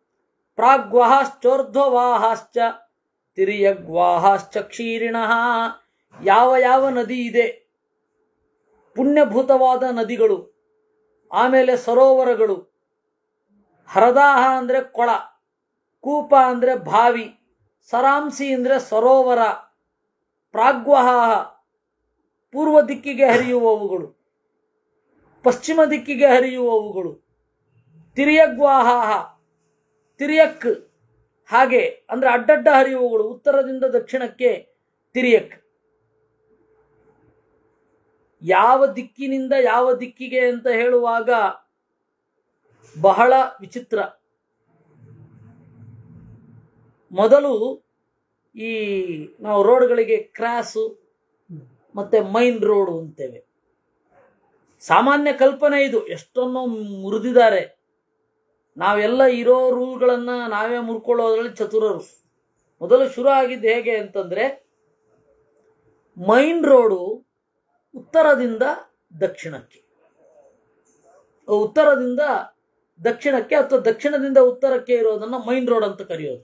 ಪ್ರಾಗ್ವಾಹಾಶ್ಚೋರ್ಧ್ವವಾಹಾಶ್ಚ ತಿರಿಯಗ್ವಾಹಾಶ್ಚ ಕ್ಷೀರಿಣಃ ಯಾವ ಯಾವ ನದಿ ಇದೆ ಪುಣ್ಯಭೂತವಾದ ನದಿಗಳು ಆಮೇಲೆ ಸರೋವರಗಳು ಹರದಾಹ ಅಂದರೆ ಕೊಳ ಕೂಪ ಅಂದರೆ ಬಾವಿ ಸರಾಂಸಿ ಅಂದರೆ ಸರೋವರ ಪ್ರಾಗ್ವಹಾಹ ಪೂರ್ವ ದಿಕ್ಕಿಗೆ ಹರಿಯುವವುಗಳು ಪಶ್ಚಿಮ ದಿಕ್ಕಿಗೆ ಹರಿಯುವವುಗಳು ತಿರಿಯಗ್ವಾಹಾಹ ತಿರಿಯಕ್ ಹಾಗೆ ಅಂದ್ರೆ ಅಡ್ಡಡ್ಡ ಹರಿಯುವವುಗಳು ಉತ್ತರದಿಂದ ದಕ್ಷಿಣಕ್ಕೆ ತಿರಿಯಕ್ ಯಾವ ದಿಕ್ಕಿನಿಂದ ಯಾವ ದಿಕ್ಕಿಗೆ ಅಂತ ಹೇಳುವಾಗ ಬಹಳ ವಿಚಿತ್ರ ಮೊದಲು ಈ ನಾವು ರೋಡ್ಗಳಿಗೆ ಕ್ರಾಸು ಮತ್ತೆ ಮೈನ್ ರೋಡು ಅಂತೇವೆ ಸಾಮಾನ್ಯ ಕಲ್ಪನೆ ಇದು ಎಷ್ಟೊನ್ನೋ ಮುರಿದಿದ್ದಾರೆ ನಾವೆಲ್ಲ ಇರೋ ರೂಲ್ಗಳನ್ನ ನಾವೇ ಮುರ್ಕೊಳ್ಳೋದ್ರಲ್ಲಿ ಚತುರರು ಮೊದಲು ಶುರು ಆಗಿದ್ದು ಹೇಗೆ ಅಂತಂದ್ರೆ ಮೈನ್ ರೋಡು ಉತ್ತರದಿಂದ ದಕ್ಷಿಣಕ್ಕೆ ಉತ್ತರದಿಂದ ದಕ್ಷಿಣಕ್ಕೆ ಅಥವಾ ದಕ್ಷಿಣದಿಂದ ಉತ್ತರಕ್ಕೆ ಇರೋದನ್ನ ಮೈನ್ ರೋಡ್ ಅಂತ ಕರೆಯೋದು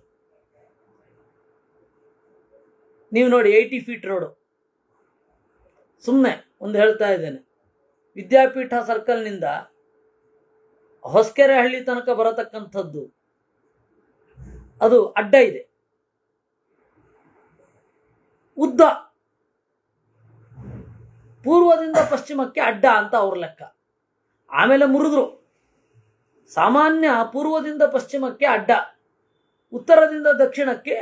ನೀವು ನೋಡಿ ಏಯ್ಟಿ ಫೀಟ್ ರೋಡು ಸುಮ್ಮನೆ ಒಂದು ಹೇಳ್ತಾ ಇದ್ದೇನೆ ವಿದ್ಯಾಪೀಠ ಸರ್ಕಲ್ನಿಂದ ಹೊಸಕೆರೆ ಹಳ್ಳಿ ತನಕ ಬರತಕ್ಕಂಥದ್ದು ಅದು ಅಡ್ಡ ಇದೆ ಉದ್ದ ಪೂರ್ವದಿಂದ ಪಶ್ಚಿಮಕ್ಕೆ ಅಡ್ಡ ಅಂತ ಅವ್ರ ಲೆಕ್ಕ ಆಮೇಲೆ ಮುರಿದ್ರು ಸಾಮಾನ್ಯ ಪೂರ್ವದಿಂದ ಪಶ್ಚಿಮಕ್ಕೆ ಅಡ್ಡ ಉತ್ತರದಿಂದ ದಕ್ಷಿಣಕ್ಕೆ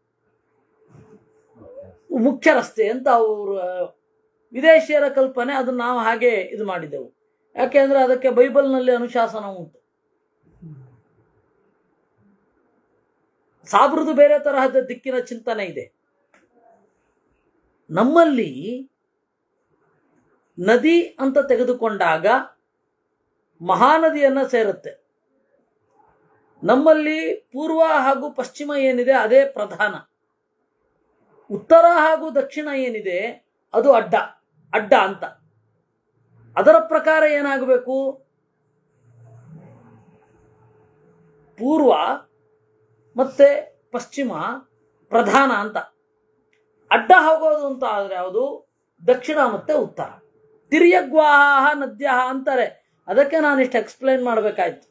ಮುಖ್ಯ ರಸ್ತೆ ಅಂತ ಅವರು ವಿದೇಶಿಯರ ಕಲ್ಪನೆ ಅದನ್ನ ನಾವು ಹಾಗೆ ಇದು ಮಾಡಿದೆವು ಯಾಕೆಂದ್ರೆ ಅದಕ್ಕೆ ಬೈಬಲ್ನಲ್ಲಿ ಅನುಶಾಸನ ಉಂಟು ಸಾಬ್ರದು ಬೇರೆ ತರಹದ ದಿಕ್ಕಿನ ಚಿಂತನೆ ಇದೆ ನಮ್ಮಲ್ಲಿ ನದಿ ಅಂತ ತೆಗೆದುಕೊಂಡಾಗ ಮಹಾನದಿಯನ್ನ ಸೇರುತ್ತೆ ನಮ್ಮಲ್ಲಿ ಪೂರ್ವ ಹಾಗೂ ಪಶ್ಚಿಮ ಏನಿದೆ ಅದೇ ಪ್ರಧಾನ ಉತ್ತರ ಹಾಗೂ ದಕ್ಷಿಣ ಏನಿದೆ ಅದು ಅಡ್ಡ ಅಡ್ಡ ಅಂತ ಅದರ ಪ್ರಕಾರ ಏನಾಗಬೇಕು ಪೂರ್ವ ಮತ್ತೆ ಪಶ್ಚಿಮ ಪ್ರಧಾನ ಅಂತ ಅಡ್ಡ ಹೋಗೋದು ಅಂತ ಆದ್ರೆ ಯಾವುದು ದಕ್ಷಿಣ ಮತ್ತೆ ಉತ್ತರ ತಿರ್ಯಗ್ವಾಹ ನದ್ಯ ಅಂತಾರೆ ಅದಕ್ಕೆ ನಾನು ಇಷ್ಟು ಎಕ್ಸ್ಪ್ಲೈನ್ ಮಾಡಬೇಕಾಯ್ತು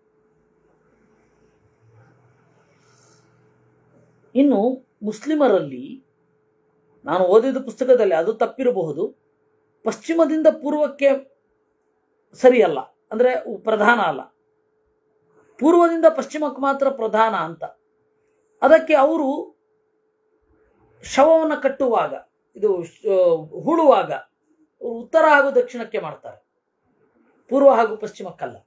ಇನ್ನು ಮುಸ್ಲಿಮರಲ್ಲಿ ನಾನು ಓದಿದ ಪುಸ್ತಕದಲ್ಲಿ ಅದು ತಪ್ಪಿರಬಹುದು ಪಶ್ಚಿಮದಿಂದ ಪೂರ್ವಕ್ಕೆ ಸರಿಯಲ್ಲ ಅಂದ್ರೆ ಪ್ರಧಾನ ಅಲ್ಲ ಪೂರ್ವದಿಂದ ಪಶ್ಚಿಮಕ್ಕೆ ಮಾತ್ರ ಪ್ರಧಾನ ಅಂತ ಅದಕ್ಕೆ ಅವರು ಶವವನ್ನು ಕಟ್ಟುವಾಗ ಇದು ಶ- ಹೂಳುವಾಗ ಅವ್ರು ಉತ್ತರ ಹಾಗೂ ದಕ್ಷಿಣಕ್ಕೆ ಮಾಡ್ತಾರೆ ಪೂರ್ವ ಹಾಗೂ ಪಶ್ಚಿಮಕ್ಕಲ್ಲ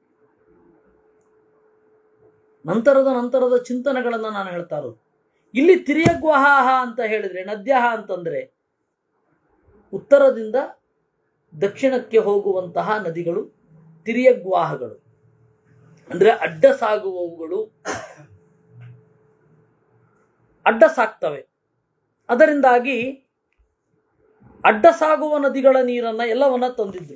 ನಂತರದ ನಂತರದ ಚಿಂತನೆಗಳನ್ನು ನಾನು ಹೇಳ್ತಾ ಇರೋದು ಇಲ್ಲಿ ತಿರ್ಯಗ್ವಾಹ ಅಂತ ಹೇಳಿದ್ರೆ ನದ್ಯಹ ಅಂತಂದ್ರೆ ಉತ್ತರದಿಂದ ದಕ್ಷಿಣಕ್ಕೆ ಹೋಗುವಂತಹ ನದಿಗಳು ತಿರ್ಯಗ್ವಾಹಗಳು ಅಂದ್ರೆ ಅಡ್ಡ ಸಾಗುವವುಗಳು ಅಡ್ಡ ಸಾಕ್ತವೆ ಅದರಿಂದಾಗಿ ಅಡ್ಡ ಸಾಗುವ ನದಿಗಳ ನೀರನ್ನ ಎಲ್ಲವನ್ನ ತಂದಿದ್ದು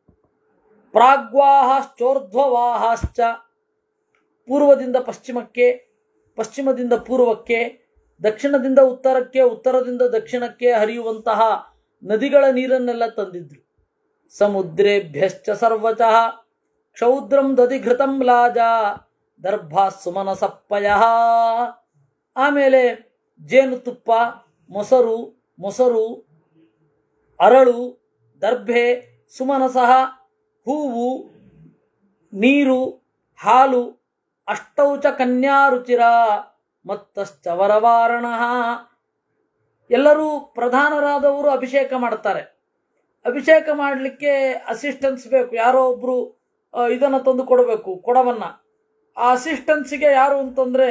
ಪ್ರಾಗ್ವಾಹಶ್ಚೋರ್ಧ್ವವಾಹಾಶ್ಚ ಪೂರ್ವದಿಂದ ಪಶ್ಚಿಮಕ್ಕೆ ಪಶ್ಚಿಮದಿಂದ ಪೂರ್ವಕ್ಕೆ ದಕ್ಷಿಣದಿಂದ ಉತ್ತರಕ್ಕೆ ಉತ್ತರದಿಂದ ದಕ್ಷಿಣಕ್ಕೆ ಹರಿಯುವಂತಹ ನದಿಗಳ ನೀರನ್ನೆಲ್ಲ ತಂದಿದ್ರು ಸಮುದ್ರೇಭ್ಯಶ್ಚ ಸರ್ವಚಃ ಕ್ಷೌದ್ರಂ ದಧಿಘೃತಂ ಲಾಜ ದರ್ಭಾ ಸುಮನಸಪ್ಪಯ ಆಮೇಲೆ ಜೇನುತುಪ್ಪ ಮೊಸರು ಮೊಸರು ಅರಳು ದರ್ಭೆ ಸುಮನಸಃ ಹೂವು ನೀರು ಹಾಲು ಅಷ್ಟೌಚ ಕನ್ಯಾ ರುಚಿರ ಮತ್ತಶ್ಚ ವರವಾರಣ ಎಲ್ಲರೂ ಪ್ರಧಾನರಾದವರು ಅಭಿಷೇಕ ಮಾಡ್ತಾರೆ ಅಭಿಷೇಕ ಮಾಡಲಿಕ್ಕೆ ಅಸಿಸ್ಟೆನ್ಸ್ ಬೇಕು ಯಾರೋ ಒಬ್ರು ಆ, ಇದನ್ನ ತಂದು ಕೊಡಬೇಕು ಕೊಡವನ್ನ ಆ ಅಸಿಸ್ಟೆನ್ಸ್ಗೆ ಯಾರು ಅಂತಂದ್ರೆ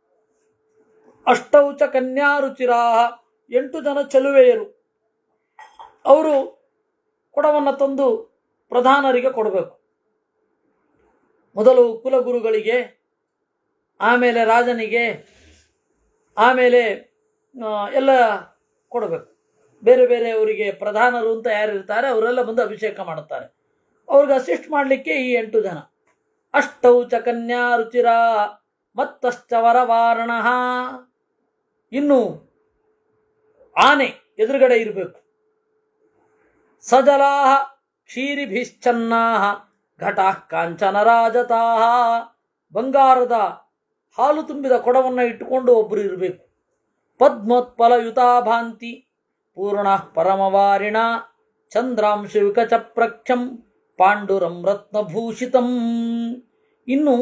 ಅಷ್ಟೌಚ ಕನ್ಯಾ ರುಚಿರಾ ಎಂಟು ಜನ ಚಲುವೆಯರು ಅವರು ಕೊಡವನ್ನ ತಂದು ಪ್ರಧಾನರಿಗೆ ಕೊಡಬೇಕು ಮೊದಲು ಕುಲಗುರುಗಳಿಗೆ ಆಮೇಲೆ ರಾಜನಿಗೆ ಆಮೇಲೆ ಆ, ಎಲ್ಲ ಕೊಡಬೇಕು ಬೇರೆ ಬೇರೆಯವರಿಗೆ ಪ್ರಧಾನರು ಅಂತ ಯಾರು ಇರ್ತಾರೆ ಅವರೆಲ್ಲ ಬಂದು ಅಭಿಷೇಕ ಮಾಡುತ್ತಾರೆ ಅವ್ರಿಗೆ ಅಸಿಸ್ಟ್ ಮಾಡಲಿಕ್ಕೆ ಈ ಎಂಟು ಜನ ಅಷ್ಟೌಚ ಕನ್ಯಾ ರುಚಿರ ಮತ್ತಶ್ಚ ವರವಾರಣ ಇನ್ನು ಆನೆ ಎದುರುಗಡೆ ಇರಬೇಕು ಸಜಲಾ ಕ್ಷೀರಿಭಿಶ್ಚನ್ನಾ ಘಟಾ ಕಾಂಚನ ರಾಜತಾ ಬಂಗಾರದ ಹಾಲು ತುಂಬಿದ ಕೊಡವನ್ನು ಇಟ್ಟುಕೊಂಡು ಒಬ್ಬರು ಇರಬೇಕು ಪದ್ಮೋತ್ಪಲಯುತಾ ಭಾಂತಿ ಪೂರ್ಣ ಪರಮವಾರಿಣ ಚಂದ್ರಾಂಶ ವಿಕಚ ಪ್ರಕ್ಷಂ ಪಾಂಡುರಂ ರತ್ನಭೂಷಿತಂ ಇನ್ನು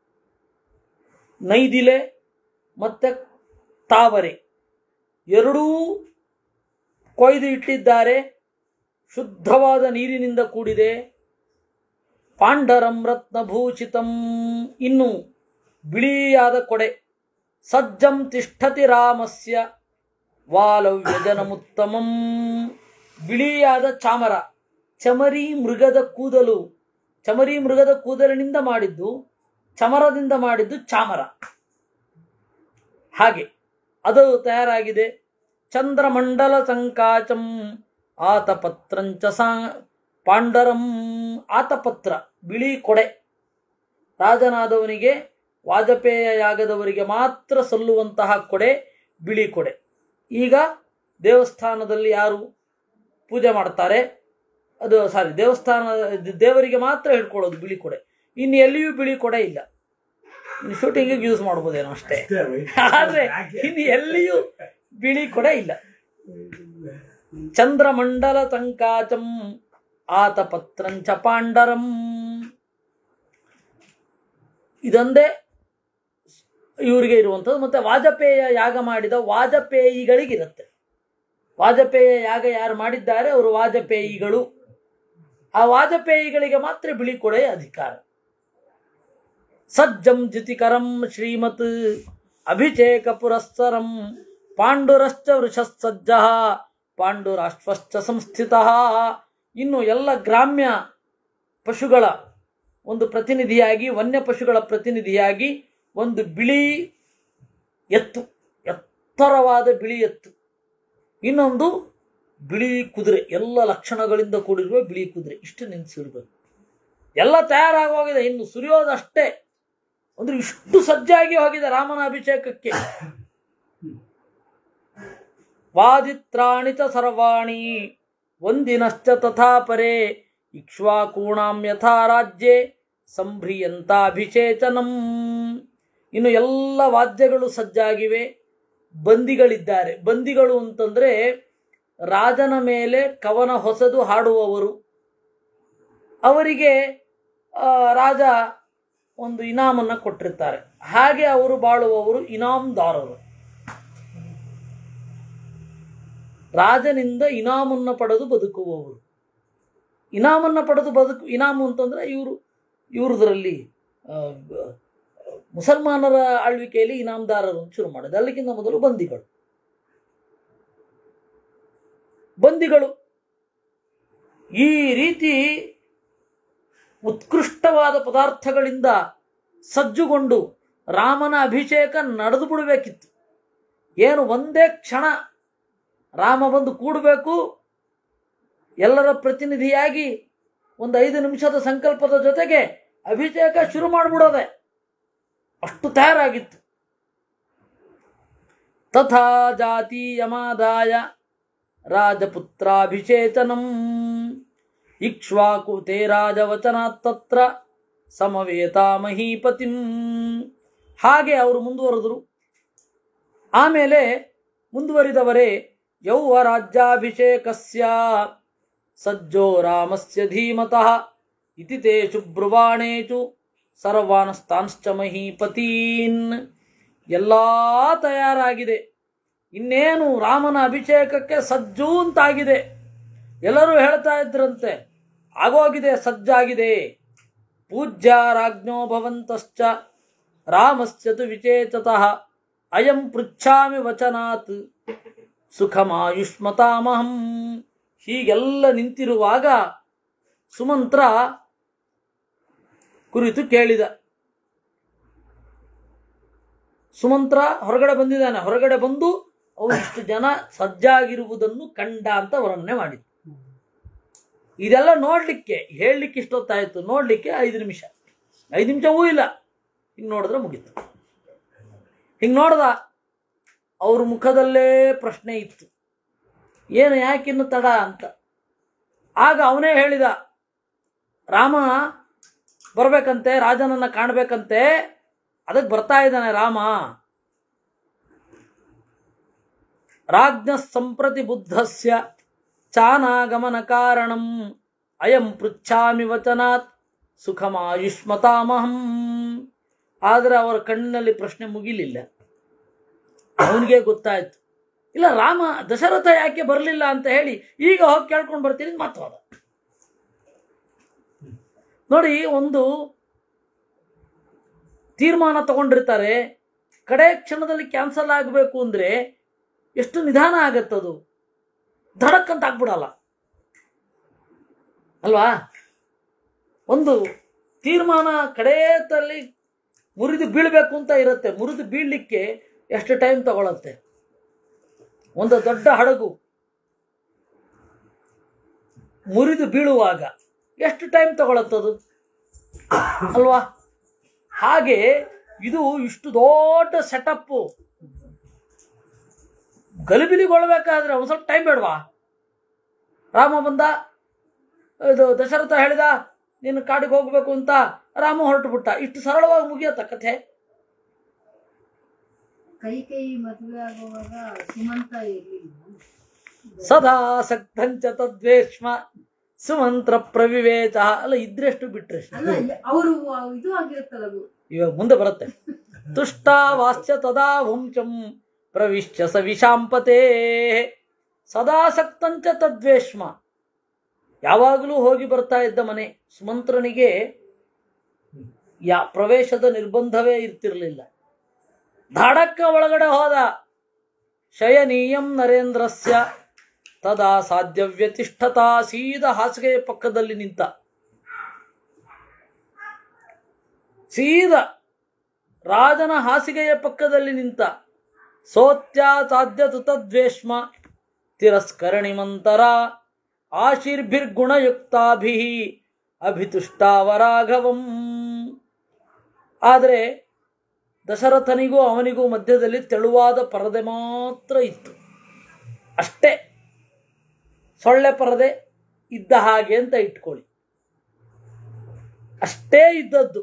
ನೈದಿಲೆ ಮತ್ತೆ ತಾವರೆ ಎರಡೂ ಕೊಯ್ದು ಇಟ್ಟಿದ್ದಾರೆ ಶುದ್ಧವಾದ ನೀರಿನಿಂದ ಕೂಡಿದೆ ಪಾಂಡರಂ ರತ್ನಭೂಷಿತಂ ಇನ್ನು ಬಿಳಿಯಾದ ಕೊಡೆ ಸಜ್ಜಂ ತಿಷ್ಠತಿ ರಾಮಸ್ಯ ವಾಲವ್ಯಜನಮುತ್ತಮಂ ಬಿಳಿಯಾದ ಚಾಮರ ಚಮರಿ ಮೃಗದ ಕೂದಲು ಚಮರಿ ಮೃಗದ ಕೂದಲಿನಿಂದ ಮಾಡಿದ್ದು ಚಮರದಿಂದ ಮಾಡಿದ್ದು ಚಾಮರ ಹಾಗೆ ಅದು ತಯಾರಾಗಿದೆ ಚಂದ್ರಮಂಡಲ ಸಂಕಾಚಂ ಆತಪತ್ರಂಚ ಸಾ ಪಾಂಡರಂ ಆತಪತ್ರ ಬಿಳಿ ಕೊಡೆ ರಾಜನಾದವನಿಗೆ ವಾಜಪೇಯ ಯಾಗದವರಿಗೆ ಮಾತ್ರ ಸಲ್ಲುವಂತಹ ಕೊಡೆ ಬಿಳಿ ಕೊಡೆ ಈಗ ದೇವಸ್ಥಾನದಲ್ಲಿ ಯಾರು ಪೂಜೆ ಮಾಡ್ತಾರೆ ಅದು ಸಾರಿ ದೇವಸ್ಥಾನ ದೇವರಿಗೆ ಮಾತ್ರ ಹಿಡ್ಕೊಳ್ಳೋದು ಬಿಳಿ ಕೊಡೆ ಇನ್ನು ಎಲ್ಲಿಯೂ ಬಿಳಿ ಕೊಡೆ ಇಲ್ಲ ಇನ್ನು ಶೂಟಿಂಗಿಗೆ ಯೂಸ್ ಮಾಡ್ಬೋದೇನೋ ಅಷ್ಟೇ ಆದ್ರೆ ಇನ್ನು ಎಲ್ಲಿಯೂ ಬಿಳಿ ಕೊಡೆ ಇಲ್ಲ ಚಂದ್ರಮಂಡಲ ತಂಕಾಚಂ ಆತ ಪತ್ರಂಚ ಪಾಂಡರಂ ಇದೊಂದೇ ಇವರಿಗೆ ಇರುವಂಥದ್ದು ಮತ್ತೆ ವಾಜಪೇಯ ಯಾಗ ಮಾಡಿದ ವಾಜಪೇಯಿಗಳಿಗಿರುತ್ತೆ ವಾಜಪೇಯ ಯಾಗ ಯಾರು ಮಾಡಿದ್ದಾರೆ ಅವರು ವಾಜಪೇಯಿಗಳು ಆ ವಾಜಪೇಯಿಗಳಿಗೆ ಮಾತ್ರ ಬಿಳಿ ಕೊಡೆ ಅಧಿಕಾರ ಸಜ್ಜಂ ಜ್ಯುತಿಕರಂ ಶ್ರೀಮತ್ ಅಭಿಷೇಕ ಪುರಸ್ಸರಂ ಪಾಂಡುರಶ್ಚ ವೃಷಸ್ಸಜ್ಜ ಪಾಂಡುರಾಷ್ಟ್ರಶ್ಚ ಸಂಸ್ಥಿತ ಇನ್ನು ಎಲ್ಲ ಗ್ರಾಮ್ಯ ಪಶುಗಳ ಒಂದು ಪ್ರತಿನಿಧಿಯಾಗಿ ವನ್ಯ ಪಶುಗಳ ಪ್ರತಿನಿಧಿಯಾಗಿ ಒಂದು ಬಿಳಿ ಎತ್ತು ಎತ್ತರವಾದ ಬಿಳಿ ಎತ್ತು ಇನ್ನೊಂದು ಬಿಳಿ ಕುದುರೆ ಎಲ್ಲ ಲಕ್ಷಣಗಳಿಂದ ಕೂಡಿರುವ ಬಿಳಿ ಕುದುರೆ ಇಷ್ಟು ನಿಲ್ಲಿಸಿರ್ಬೇಕು ಎಲ್ಲ ತಯಾರಾಗೋಗಿದೆ ಇನ್ನು ಸುರಿಯೋದಷ್ಟೇ ಅಂದ್ರೆ ಇಷ್ಟು ಸಜ್ಜಾಗಿ ಹೋಗಿದೆ ರಾಮನ ಅಭಿಷೇಕಕ್ಕೆ ವಾದಿತ್ರಾಣಿ ಚ ಸರ್ವಾಣಿ ಒಂದಿನಶ್ಚ ತಥಾ ಪರೇ ಇಕ್ಷ್ವಾಕೂಣಾಂ ಯಥಾ ರಾಜ್ಯೆ ಸಂಭ್ರಿಯಂತಾಭಿಷೇಚನಂ ಇನ್ನು ಎಲ್ಲ ವಾದ್ಯಗಳು ಸಜ್ಜಾಗಿವೆ ಬಂದಿಗಳಿದ್ದಾರೆ ಬಂದಿಗಳು ಅಂತಂದ್ರೆ ರಾಜನ ಮೇಲೆ ಕವನ ಹೊಸದು ಹಾಡುವವರು ಅವರಿಗೆ ಆ, ರಾಜ ಒಂದು ಇನಾಮನ್ನು ಕೊಟ್ಟಿರ್ತಾರೆ ಹಾಗೆ ಅವರು ಬಾಳುವವರು ಇನಾಮ್ದಾರರು ರಾಜನಿಂದ ಇನಾಮನ್ನು ಪಡೆದು ಬದುಕುವವರು ಇನಾಮನ್ನು ಪಡೆದು ಬದುಕು ಇನಾಮು ಅಂತಂದ್ರೆ ಇವರು ಇವ್ರದ್ರಲ್ಲಿ ಆ, ಬ- ಮುಸಲ್ಮಾನರ ಆಳ್ವಿಕೆಯಲ್ಲಿ ಇನಾಮದಾರರು ಅಂತ ಶುರು ಮಾಡಿದೆ ಅಲ್ಲಿಗಿಂತ ಮೊದಲು ಬಂದಿಗಳು ಬಂದಿಗಳು ಈ ರೀತಿ ಉತ್ಕೃಷ್ಟವಾದ ಪದಾರ್ಥಗಳಿಂದ ಸಜ್ಜುಗೊಂಡು ರಾಮನ ಅಭಿಷೇಕ ನಡೆದು ಬಿಡಬೇಕಿತ್ತು ಏನು ಒಂದೇ ಕ್ಷಣ ರಾಮ ಬಂದು ಕೂಡಬೇಕು ಎಲ್ಲರ ಪ್ರತಿನಿಧಿಯಾಗಿ ಒಂದು ಐದು ನಿಮಿಷದ ಸಂಕಲ್ಪದ ಜೊತೆಗೆ ಅಭಿಷೇಕ ಶುರು ಮಾಡಿಬಿಡೋದೆ ಅಷ್ಟು ತಯಾರಾಗಿತ್ತು ತಥಾ ಜಾತೀಯಮಾದಾಯ ರಾಜಪುತ್ರಾಭಿಷೇಚನಂ ಇಕ್ಷ್ವಾಕು ತೇ ರಾಜವಚನಾತ್ ತತ್ರ ಸಮವೇತಾ ಮಹೀಪತಿಂ ಹಾಗೆ ಅವರು ಮುಂದುವರೆದರು ಆಮೇಲೆ ಮುಂದುವರಿದವರೇ ಯೌವ ರಾಜ್ಯಾಭಿಷೇಕಸ್ಯ ಸಜ್ಜೋ ರಾಮಸ್ಯ ಧೀಮತಃ ಇತಿ ತೇಷು ಬ್ರುವಾಣೇಚು ಸರ್ವಾನಸ್ತಾಂಶ್ಚ ಮಹೀಪತೀನ್ ಎಲ್ಲ ತಯಾರಾಗಿದೆ ಇನ್ನೇನು ರಾಮನ ಅಭಿಷೇಕಕ್ಕೆ ಸಜ್ಜು ಅಂತಾಗಿದೆ ಎಲ್ಲರೂ ಹೇಳ್ತಾ ಇದ್ರಂತೆ ಆಗೋಗಿದೆ ಸಜ್ಜಾಗಿದೆ ಪೂಜ್ಯ ರಾಜ್ಞೋ ಭವಂತಶ್ಚ ರಾಮಸ್ಯ ತು ವಿಚೇತತಃ ಅಯಂ ಪೃಚ್ಛಾಮಿ ವಚನಾತ್ ಸುಖಮಾಯುಷ್ಮತಾಮಹಂ ಹೀಗೆಲ್ಲ ನಿಂತಿರುವಾಗ ಸುಮಂತ್ರ ಕುರಿತು ಕೇಳಿದ ಸುಮಂತ್ರ ಹೊರಗಡೆ ಬಂದಿದ್ದಾನೆ ಹೊರಗಡೆ ಬಂದು ಅವನು ಇಷ್ಟು ಜನ ಸಜ್ಜಾಗಿರುವುದನ್ನು ಕಂಡ ಅಂತ ವರ್ಣನೆ ಮಾಡಿದ ಇದೆಲ್ಲ ನೋಡ್ಲಿಕ್ಕೆ ಹೇಳಲಿಕ್ಕೆ ಇಷ್ಟೊತ್ತಾಯ್ತು ನೋಡ್ಲಿಕ್ಕೆ ಐದು ನಿಮಿಷ ಐದು ನಿಮಿಷವೂ ಇಲ್ಲ ಹಿಂಗೆ ನೋಡಿದ್ರೆ ಮುಗೀತು ಹಿಂಗೆ ನೋಡ್ದ ಅವ್ರ ಮುಖದಲ್ಲೇ ಪ್ರಶ್ನೆ ಇತ್ತು ಏನು ಯಾಕಿನ್ನು ತಡ ಅಂತ ಆಗ ಅವನೇ ಹೇಳಿದ ರಾಮ ಬರ್ಬೇಕಂತೆ ರಾಜನನ್ನ ಕಾಣ್ಬೇಕಂತೆ ಅದಕ್ಕೆ ಬರ್ತಾ ಇದ್ದಾನೆ ರಾಮ ರಾಜ್ಞ ಸಂಪ್ರತಿ ಬುದ್ಧಸ್ಯ ಚಾನಾಗಮನ ಕಾರಣಂ ಅಯಂ ಪೃಚ್ಛಾಮಿ ವಚನಾತ್ ಸುಖಮಾಯುಷ್ಮತಾಮಹಂ ಆದರೆ ಅವರ ಕಣ್ಣಿನಲ್ಲಿ ಪ್ರಶ್ನೆ ಮುಗಿಲಿಲ್ಲ ಅವನಿಗೆ ಗೊತ್ತಾಯ್ತು ಇಲ್ಲ ರಾಮ ದಶರಥ ಯಾಕೆ ಬರಲಿಲ್ಲ ಅಂತ ಹೇಳಿ ಈಗ ಹೋಗಿ ಕೇಳ್ಕೊಂಡು ಬರ್ತೀನಿ ಮತ್ತೆ ಹೋದ ನೋಡಿ ಒಂದು ತೀರ್ಮಾನ ತಗೊಂಡಿರ್ತಾರೆ ಕಡೆ ಕ್ಷಣದಲ್ಲಿ ಕ್ಯಾನ್ಸಲ್ ಆಗಬೇಕು ಅಂದ್ರೆ ಎಷ್ಟು ನಿಧಾನ ಆಗತ್ತದು ಧಡಕ್ ಅಂತ ಆಗ್ಬಿಡಲ್ಲ ಅಲ್ವಾ ಒಂದು ತೀರ್ಮಾನ ಕಡೆಯಲ್ಲಿ ಮುರಿದು ಬೀಳ್ಬೇಕು ಅಂತ ಇರುತ್ತೆ ಮುರಿದು ಬೀಳ್ಲಿಕ್ಕೆ ಎಷ್ಟು ಟೈಮ್ ತಗೊಳತ್ತೆ ಒಂದು ದೊಡ್ಡ ಹಡಗು ಮುರಿದು ಬೀಳುವಾಗ ಎಷ್ಟು ಟೈಮ್ ತಗೊಳತ್ತದು ಅಲ್ವಾ ಹಾಗೆ ಇದು ಇಷ್ಟು ದೊಡ್ಡ ಸೆಟಪ್ಪು ಗಲಿಬಿಲಿಗೊಳ್ಬೇಕಾದ್ರೆ ಒಂದು ಸ್ವಲ್ಪ ಟೈಮ್ ಬೇಡವಾ ರಾಮ ಬಂದ ಇದು ದಶರಥ ಹೇಳಿದ ನೀನು ಕಾಡಿಗೆ ಹೋಗ್ಬೇಕು ಅಂತ ರಾಮ ಹೊರಟು ಬಿಟ್ಟ ಇಷ್ಟು ಸರಳವಾಗಿ ಮುಗಿಯತ್ತ ಕಥೆ ಕೈ ಕೈ ಮದುವೆ ಆಗುವಾಗ ಸುಮಂತ ಇರ್ಲಿಲ್ಲ ಸದಾಸಕ್ತಂಚ ತದ್ವೇಷ್ಮ ಸುಮಂತ್ರ ಪ್ರವಿವೇಚ ಅಲ್ಲ ಇದ್ರೆಷ್ಟು ಬಿಟ್ರೆಷ್ಟು ಅಲ್ಲ ಅವರು ಇದು ಆಗಿರುತ್ತಲ್ಲ ಅದು ಇವಾಗ ಮುಂದೆ ಬರುತ್ತೆ ತುಷ್ಟಾವಾಸ್ಯ ತದಾ ವಂಶಂ ಪ್ರವಿಶ್ಯ ಸ ವಿಷಾಂಪತೆ ಸದಾಸಕ್ತಂಚ ತದ್ವೇಷ್ಮ ಯಾವಾಗಲೂ ಹೋಗಿ ಬರ್ತಾ ಇದ್ದ ಮನೆ ಸುಮಂತ್ರನಿಗೆ ಯಾ ಪ್ರವೇಶದ ನಿರ್ಬಂಧವೇ ಇರ್ತಿರ್ಲಿಲ್ಲ ಧಾಡಕ್ಕ ಒಳಗಡೆ ಹೋದ ಶಯನೀಯಂ ನರೇಂದ್ರಸ್ಯ ತದಾ ಸಾಧ್ಯವ್ಯತಿಷ್ಠತಾ ಸೀದ ಹಾಸಿಗೆಯ ಪಕ್ಕದಲ್ಲಿ ನಿಂತ ಸೀದ ರಾಜನ ಹಾಸಿಗೆಯ ಪಕ್ಕದಲ್ಲಿ ನಿಂತ ಸೋತ್ಯಾಸಾಧ್ಯತು ತದ್ವೇಷ್ಮ ತಿರಸ್ಕರಣಿಮಂತರ ಆಶೀರ್ಭಿರ್ಗುಣಯುಕ್ತಾಭಿ ಅಭಿತುಷ್ಟಾವರಾಘವಂ ಆದರೆ ದಶರಥನಿಗೂ ಅವನಿಗೂ ಮಧ್ಯದಲ್ಲಿ ತೆಳುವಾದ ಪರದೆ ಮಾತ್ರ ಇತ್ತು ಅಷ್ಟೇ ಸೊಳ್ಳೆ ಪರದೆ ಇದ್ದ ಹಾಗೆ ಅಂತ ಇಟ್ಕೊಳ್ಳಿ ಅಷ್ಟೇ ಇದ್ದದ್ದು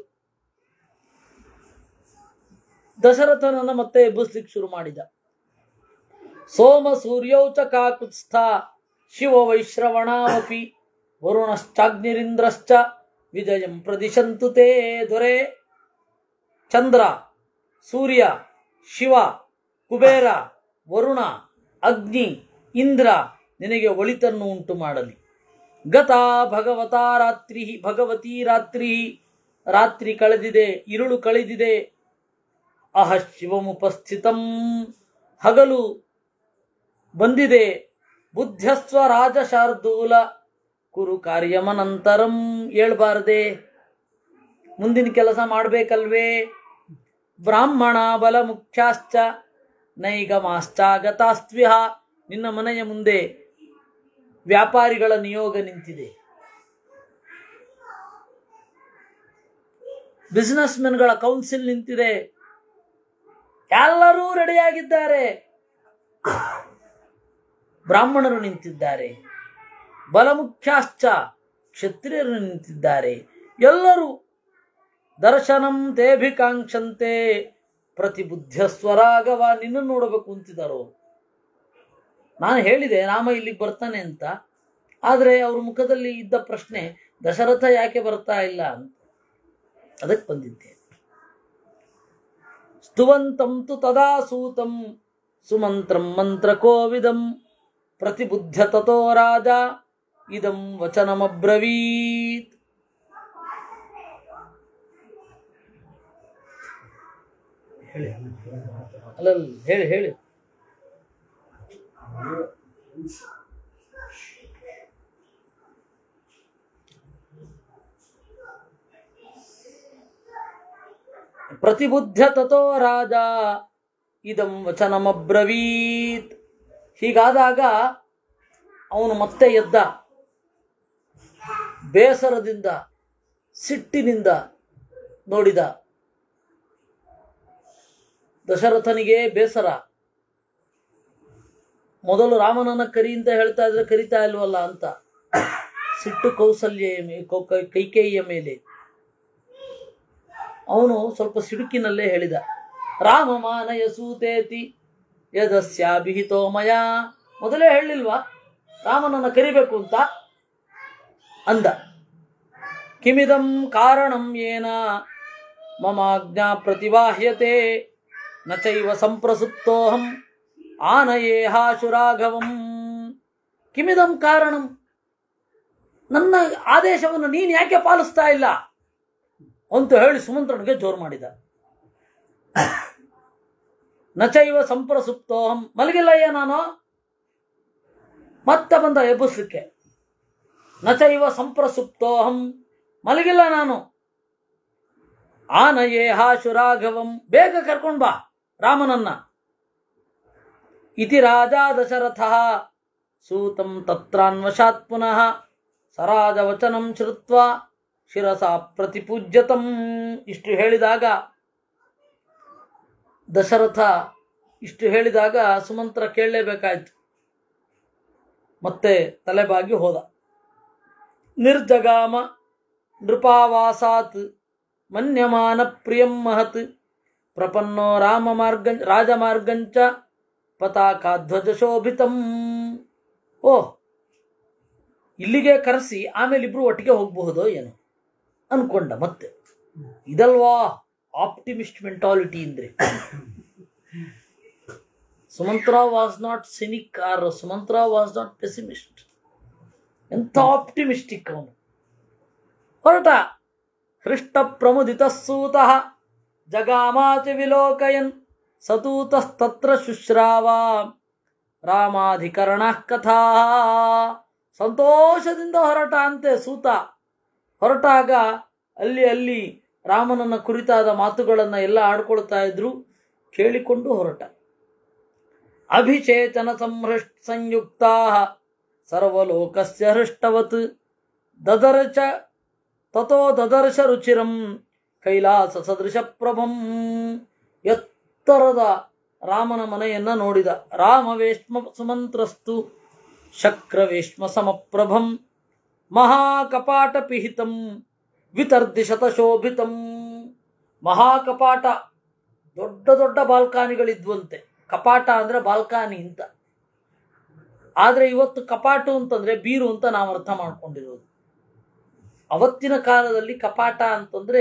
ದಶರಥನನ್ನ ಮತ್ತೆ ಎಬ್ಬಿಸ್ಲಿಕ್ಕೆ ಶುರು ಮಾಡಿದ ಸೋಮ ಸೂರ್ಯೌಚ ಕಾಕುತ್ಸ್ಥ ಶಿವ ವೈಶ್ರವಣಾವಪಿ ವರುಣಶ್ಚಾಗ್ನಿರಿಂದ್ರಶ್ಚ ವಿಜಯಂ ಪ್ರದಿಶಂತು ತೇ ದೊರೆ ಚಂದ್ರ ಸೂರ್ಯ ಶಿವ ಕುಬೇರ ವರುಣ ಅಗ್ನಿ ಇಂದ್ರ ನಿನಗೆ ಒಳಿತನ್ನು ಉಂಟು ಮಾಡಲಿ ಗತ ಭಗವತಾ ರಾತ್ರಿ ಭಗವತಿ ರಾತ್ರಿ ರಾತ್ರಿ ಕಳೆದಿದೆ ಇರುಳು ಕಳೆದಿದೆ ಅಹ ಶಿವಮುಪಸ್ಥಿತಂ ಹಗಲು ಬಂದಿದೆ ಬುದ್ಧಸ್ವ ರಾಜ ಶಾರ್ದೂಲ ಕುರು ಕಾರ್ಯಮನಂತರಂ ಹೇಳ್ಬಾರ್ದೆ ಮುಂದಿನ ಕೆಲಸ ಮಾಡಬೇಕಲ್ವೇ ಬ್ರಾಹ್ಮಣ ಬಲ ಮುಖ್ಯಾಶ್ಚ ನೈಗಮಾಶ್ಚಾಗತಾಸ್ತ್ವಿಹ ನಿನ್ನ ಮನೆಯ ಮುಂದೆ ವ್ಯಾಪಾರಿಗಳ ನಿಯೋಗ ನಿಂತಿದೆ ಬಿಸಿನೆಸ್ ಮೆನ್ಗಳ ಕೌನ್ಸಿಲ್ ನಿಂತಿದೆ ಎಲ್ಲರೂ ರೆಡಿಯಾಗಿದ್ದಾರೆ ಬ್ರಾಹ್ಮಣರು ನಿಂತಿದ್ದಾರೆ ಬಲಮುಖ್ಯಾಶ್ಚ ಕ್ಷತ್ರಿಯರು ನಿಂತಿದ್ದಾರೆ ಎಲ್ಲರೂ ದರ್ಶನಂ ತೇಭಿಕಾಂಕ್ಷಂತೆ ಪ್ರತಿಬುದ್ಧ ಸ್ವರಾಗವ ನಿನ್ನ ನೋಡಬೇಕು ಅಂತಿದ್ದಾರೋ ನಾನು ಹೇಳಿದೆ ರಾಮ ಇಲ್ಲಿಗೆ ಬರ್ತಾನೆ ಅಂತ ಆದರೆ ಅವ್ರ ಮುಖದಲ್ಲಿ ಇದ್ದ ಪ್ರಶ್ನೆ ದಶರಥ ಯಾಕೆ ಬರ್ತಾ ಇಲ್ಲ ಅಂತ ಅದಕ್ಕೆ ಬಂದಿದ್ದೆ ಸ್ತುವಂತಂ ತು ತದಾ ಸೂತಂ ಸುಮಂತ್ರಂ ಮಂತ್ರಕೋವಿದಂ ಪ್ರತಿಬುದ್ಧ ತಥೋ ರಾಜ ಇದಂ ವಚನಮಬ್ರವೀತ್ ಹೇಳಿ ಅಲ್ಲಲ್ಲ ಹೇಳಿ ಹೇಳಿ ಪ್ರತಿಬುದ್ಧ ತಥೋ ರಾಜ ಇದಂ ವಚನಮಬ್ರವೀತ್ ಹೀಗಾದಾಗ ಅವನು ಮತ್ತೆ ಎದ್ದ ಬೇಸರದಿಂದ ಸಿಟ್ಟಿನಿಂದ ನೋಡಿದ ದಶರಥನಿಗೆ ಬೇಸರ ಮೊದಲು ರಾಮನನ್ನ ಕರಿ ಅಂತ ಹೇಳ್ತಾ ಇದ್ರೆ ಕರಿತಾ ಇಲ್ವಲ್ಲ ಅಂತ ಸಿಟ್ಟು ಕೌಸಲ್ಯ ಕೈಕೇಯಿಯ ಮೇಲೆ ಅವನು ಸ್ವಲ್ಪ ಸಿಡುಕಿನಲ್ಲೇ ಹೇಳಿದ ರಾಮ ಮಾನಯ ಸೂತೇತಿ ಯದಸ್ಯಾಭಿಹಿತೋ ಮಯ ಮೊದಲೇ ಹೇಳಿಲ್ವಾ ರಾಮನನ್ನ ಕರಿಬೇಕು ಅಂತ ಅಂದ ಕಿಮಿದಂ ಕಾರಣಂ ಏನ ಮಮಾಜ್ಞಾ ಪ್ರತಿವಾಹ್ಯತೆ ನ ಚೈವ ಸಂಪ್ರಸುಪ್ತೋಹಂ ಆನಯೇಹಾಶುರಾಘವಂ ಕಿಮಿದಂ ಕಾರಣಂ ನನ್ನ ಆದೇಶವನ್ನು ನೀನು ಯಾಕೆ ಪಾಲಿಸ್ತಾ ಇಲ್ಲ ಅಂತ ಹೇಳಿ ಸುಮಂತ್ರನಿಗೆ ಜೋರು ಮಾಡಿದ ನಚೈವ ಸಂಪ್ರಸುಪ್ತೋಹಂ ಮಲಗಿಲ್ಲಯ್ಯ ನಾನು ಮತ್ತೆ ಬಂದ ಎಬ್ಬಿಸ್ಲಿಕ್ಕೆ ನಚೈವ ಸಂಪ್ರಸುಪ್ತೋಹಂ ಮಲಗಿಲ್ಲ ನಾನು ಆನಯೇಹಾಶುರಾಘವಂ ಬೇಗ ಕರ್ಕೊಂಡ್ ಬಾ ರಾಮನನ್ನ ಇತಿ ರಾಜ ದಶರಥ ಸೂತಂ ತತ್ರಾನ್ವಶಾತ್ ಪುನಃ ಸರಾಜ ವಚನಂ ಶ್ರುತ್ವ ಶಿರಸ ಪ್ರತಿಪೂಜ್ಯತಂ ಇಷ್ಟು ಹೇಳಿದಾಗ ದಶರಥ ಇಷ್ಟು ಹೇಳಿದಾಗ ಸುಮಂತ್ರ ಕೇಳಲೇಬೇಕಾಯ್ತು ಮತ್ತೆ ತಲೆಬಾಗಿ ಹೋದ ನಿರ್ಜಗಾಮ ನೃಪಾವಾಸಾತ್ ಮನ್ಯಮಾನ ಪ್ರಿಯಂ ಮಹತ್ ಪ್ರಪನ್ನೋ ರಾಮ ಮಾರ್ಗ ರಾಜಮಾರ್ಗಂಚ ಪತಾಕಾಧ್ವಜ ಶೋಭಿತಂ ಓ ಇಲ್ಲಿಗೆ ಕರೆಸಿ ಆಮೇಲೆ ಇಬ್ರು ಒಟ್ಟಿಗೆ ಹೋಗಬಹುದೋ ಏನು ಅನ್ಕೊಂಡ ಮತ್ತೆ ಇದಲ್ವಾ ಆಪ್ಟಿಮಿಸ್ಟ್ ಮೆಂಟಾಲಿಟಿ ಅಂದ್ರೆ Sumantra was not cynic or Sumantra was not pessimist ಎಂಥ ಆಪ್ಟಿಮಿಸ್ಟಿಕ್ ಅವನು ಹೊರಟ ಹೃಷ್ಟ ಪ್ರಮುದಿತ ಸೂತ ಜಗಾಮಾತಿ ವಿಲೋಕಯನ್ ಸತೂತಸ್ತತ್ರ ಶುಶ್ರಾವ ರಾಮಾಧಿಕರಣ ಕಥಾ ಸಂತೋಷದಿಂದ ಹೊರಟ ಅಂತೆ ಸೂತ ಹೊರಟಾಗ ಅಲ್ಲಿ ಅಲ್ಲಿ ರಾಮನನ್ನ ಕುರಿತಾದ ಮಾತುಗಳನ್ನು ಎಲ್ಲ ಆಡ್ಕೊಳ್ತಾ ಇದ್ರು ಕೇಳಿಕೊಂಡು ಹೊರಟ ಅಭಿಚೇತನ ಸಂಹೃಷ್ಟ ಸಂಯುಕ್ತಾ ಸರ್ವಲೋಕಸ್ಯ ಹೃಷ್ಟವತ್ ದದರ್ಚ ತಥೋ ದದರ್ಶ ರುಚಿರಂ ಕೈಲಾಸ ಸದೃಶ ಪ್ರಭಂ ಎತ್ತರದ ರಾಮನ ಮನೆಯನ್ನ ನೋಡಿದ ರಾಮವೇಶ್ಮ ಸುಮಂತ್ರಸ್ತು ಶಕ್ರವೇಶ್ಮ ಸಮಪ್ರಭಂ ಮಹಾಕಪಾಟ ಪಿಹಿತಂ ವಿತರ್ದಿ ಶತಶೋಭಿತಂ ಮಹಾಕಪಾಟ ದೊಡ್ಡ ದೊಡ್ಡ ಬಾಲ್ಕಾನಿಗಳಿದ್ವಂತೆ ಕಪಾಟ ಅಂದ್ರೆ ಬಾಲ್ಕಾನಿ ಅಂತ ಆದ್ರೆ ಇವತ್ತು ಕಪಾಟು ಅಂತಂದ್ರೆ ಬೀರು ಅಂತ ನಾವು ಅರ್ಥ ಮಾಡ್ಕೊಂಡಿರೋದು ಅವತ್ತಿನ ಕಾಲದಲ್ಲಿ ಕಪಾಟ ಅಂತಂದ್ರೆ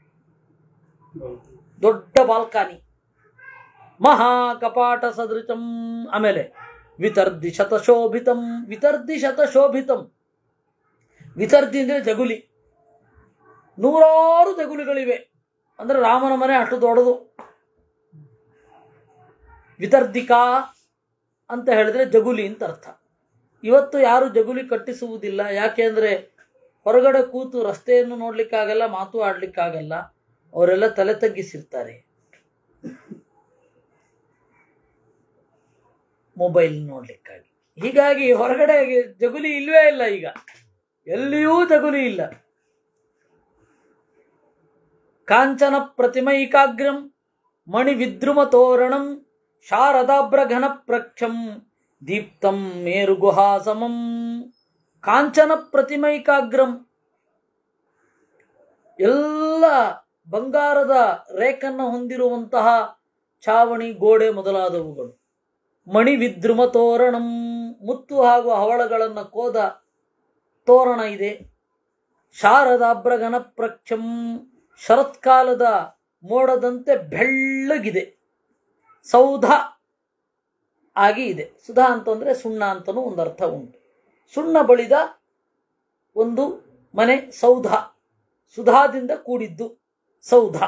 ದೊಡ್ಡ ಬಾಲ್ಕಾನಿ ಮಹಾ ಕಪಾಟ ಸದೃಶಂ ಆಮೇಲೆ ವಿತರ್ದಿ ಶತಶೋಭಿತಂ ವಿತರ್ದಿ ಶತಶೋಭಿತಂ ವಿತರ್ದಿ ಅಂದ್ರೆ ಜಗುಲಿ ನೂರಾರು ಜಗುಲಿಗಳಿವೆ ಅಂದ್ರೆ ರಾಮನ ಮನೆ ಅಷ್ಟು ದೊಡ್ಡದು ವಿತರ್ದಿಕಾ ಅಂತ ಹೇಳಿದ್ರೆ ಜಗುಲಿ ಅಂತ ಅರ್ಥ ಇವತ್ತು ಯಾರು ಜಗುಲಿ ಕಟ್ಟಿಸುವುದಿಲ್ಲ ಯಾಕೆ ಅಂದ್ರೆ ಹೊರಗಡೆ ಕೂತು ರಸ್ತೆಯನ್ನು ನೋಡ್ಲಿಕ್ಕಾಗಲ್ಲ ಮಾತು ಆಡ್ಲಿಕ್ಕಾಗಲ್ಲ ಅವರೆಲ್ಲ ತಲೆ ತಗ್ಗಿಸಿರ್ತಾರೆ ಮೊಬೈಲ್ ನೋಡ್ಲಿಕ್ಕಾಗಿ ಹೀಗಾಗಿ ಹೊರಗಡೆ ಜಗುಲಿ ಇಲ್ವೇ ಇಲ್ಲ ಈಗ ಎಲ್ಲಿಯೂ ಜಗುಲಿ ಇಲ್ಲ ಕಾಂಚನ ಪ್ರತಿಮೈಕಾಗ್ರಂ ಮಣಿ ವಿದ್ರುಮ ತೋರಣಂ ಶಾರದಾಭ್ರಘನ ಪ್ರಕ್ಷಂ ದೀಪ್ತಂ ಮೇರುಗುಹಾಸಮಂ ಕಾಂಚನ ಪ್ರತಿಮೈಕಾಗ್ರಂ ಎಲ್ಲ ಬಂಗಾರದ ರೇಖನ್ನ ಹೊಂದಿರುವಂತಹ ಛಾವಣಿ ಗೋಡೆ ಮೊದಲಾದವುಗಳು ಮಣಿ ವಿದ್ರುಮ ತೋರಣಂ ಮುತ್ತು ಹಾಗೂ ಹವಳಗಳನ್ನು ಕೋದ ತೋರಣ ಇದೆ ಶಾರದಾಭ್ರಗನ ಪ್ರಕ್ಷಂ ಶರತ್ಕಾಲದ ಮೋಡದಂತೆ ಬೆಳ್ಳಗಿದೆ ಸೌಧ ಆಗಿ ಇದೆ ಸುಧಾ ಅಂತಂದ್ರೆ ಸುಣ್ಣ ಅಂತನೂ ಒಂದು ಅರ್ಥ ಉಂಟು ಸುಣ್ಣ ಬಳಿದ ಒಂದು ಮನೆ ಸೌಧ ಸುಧಾದಿಂದ ಕೂಡಿದ್ದು ಸೌಧ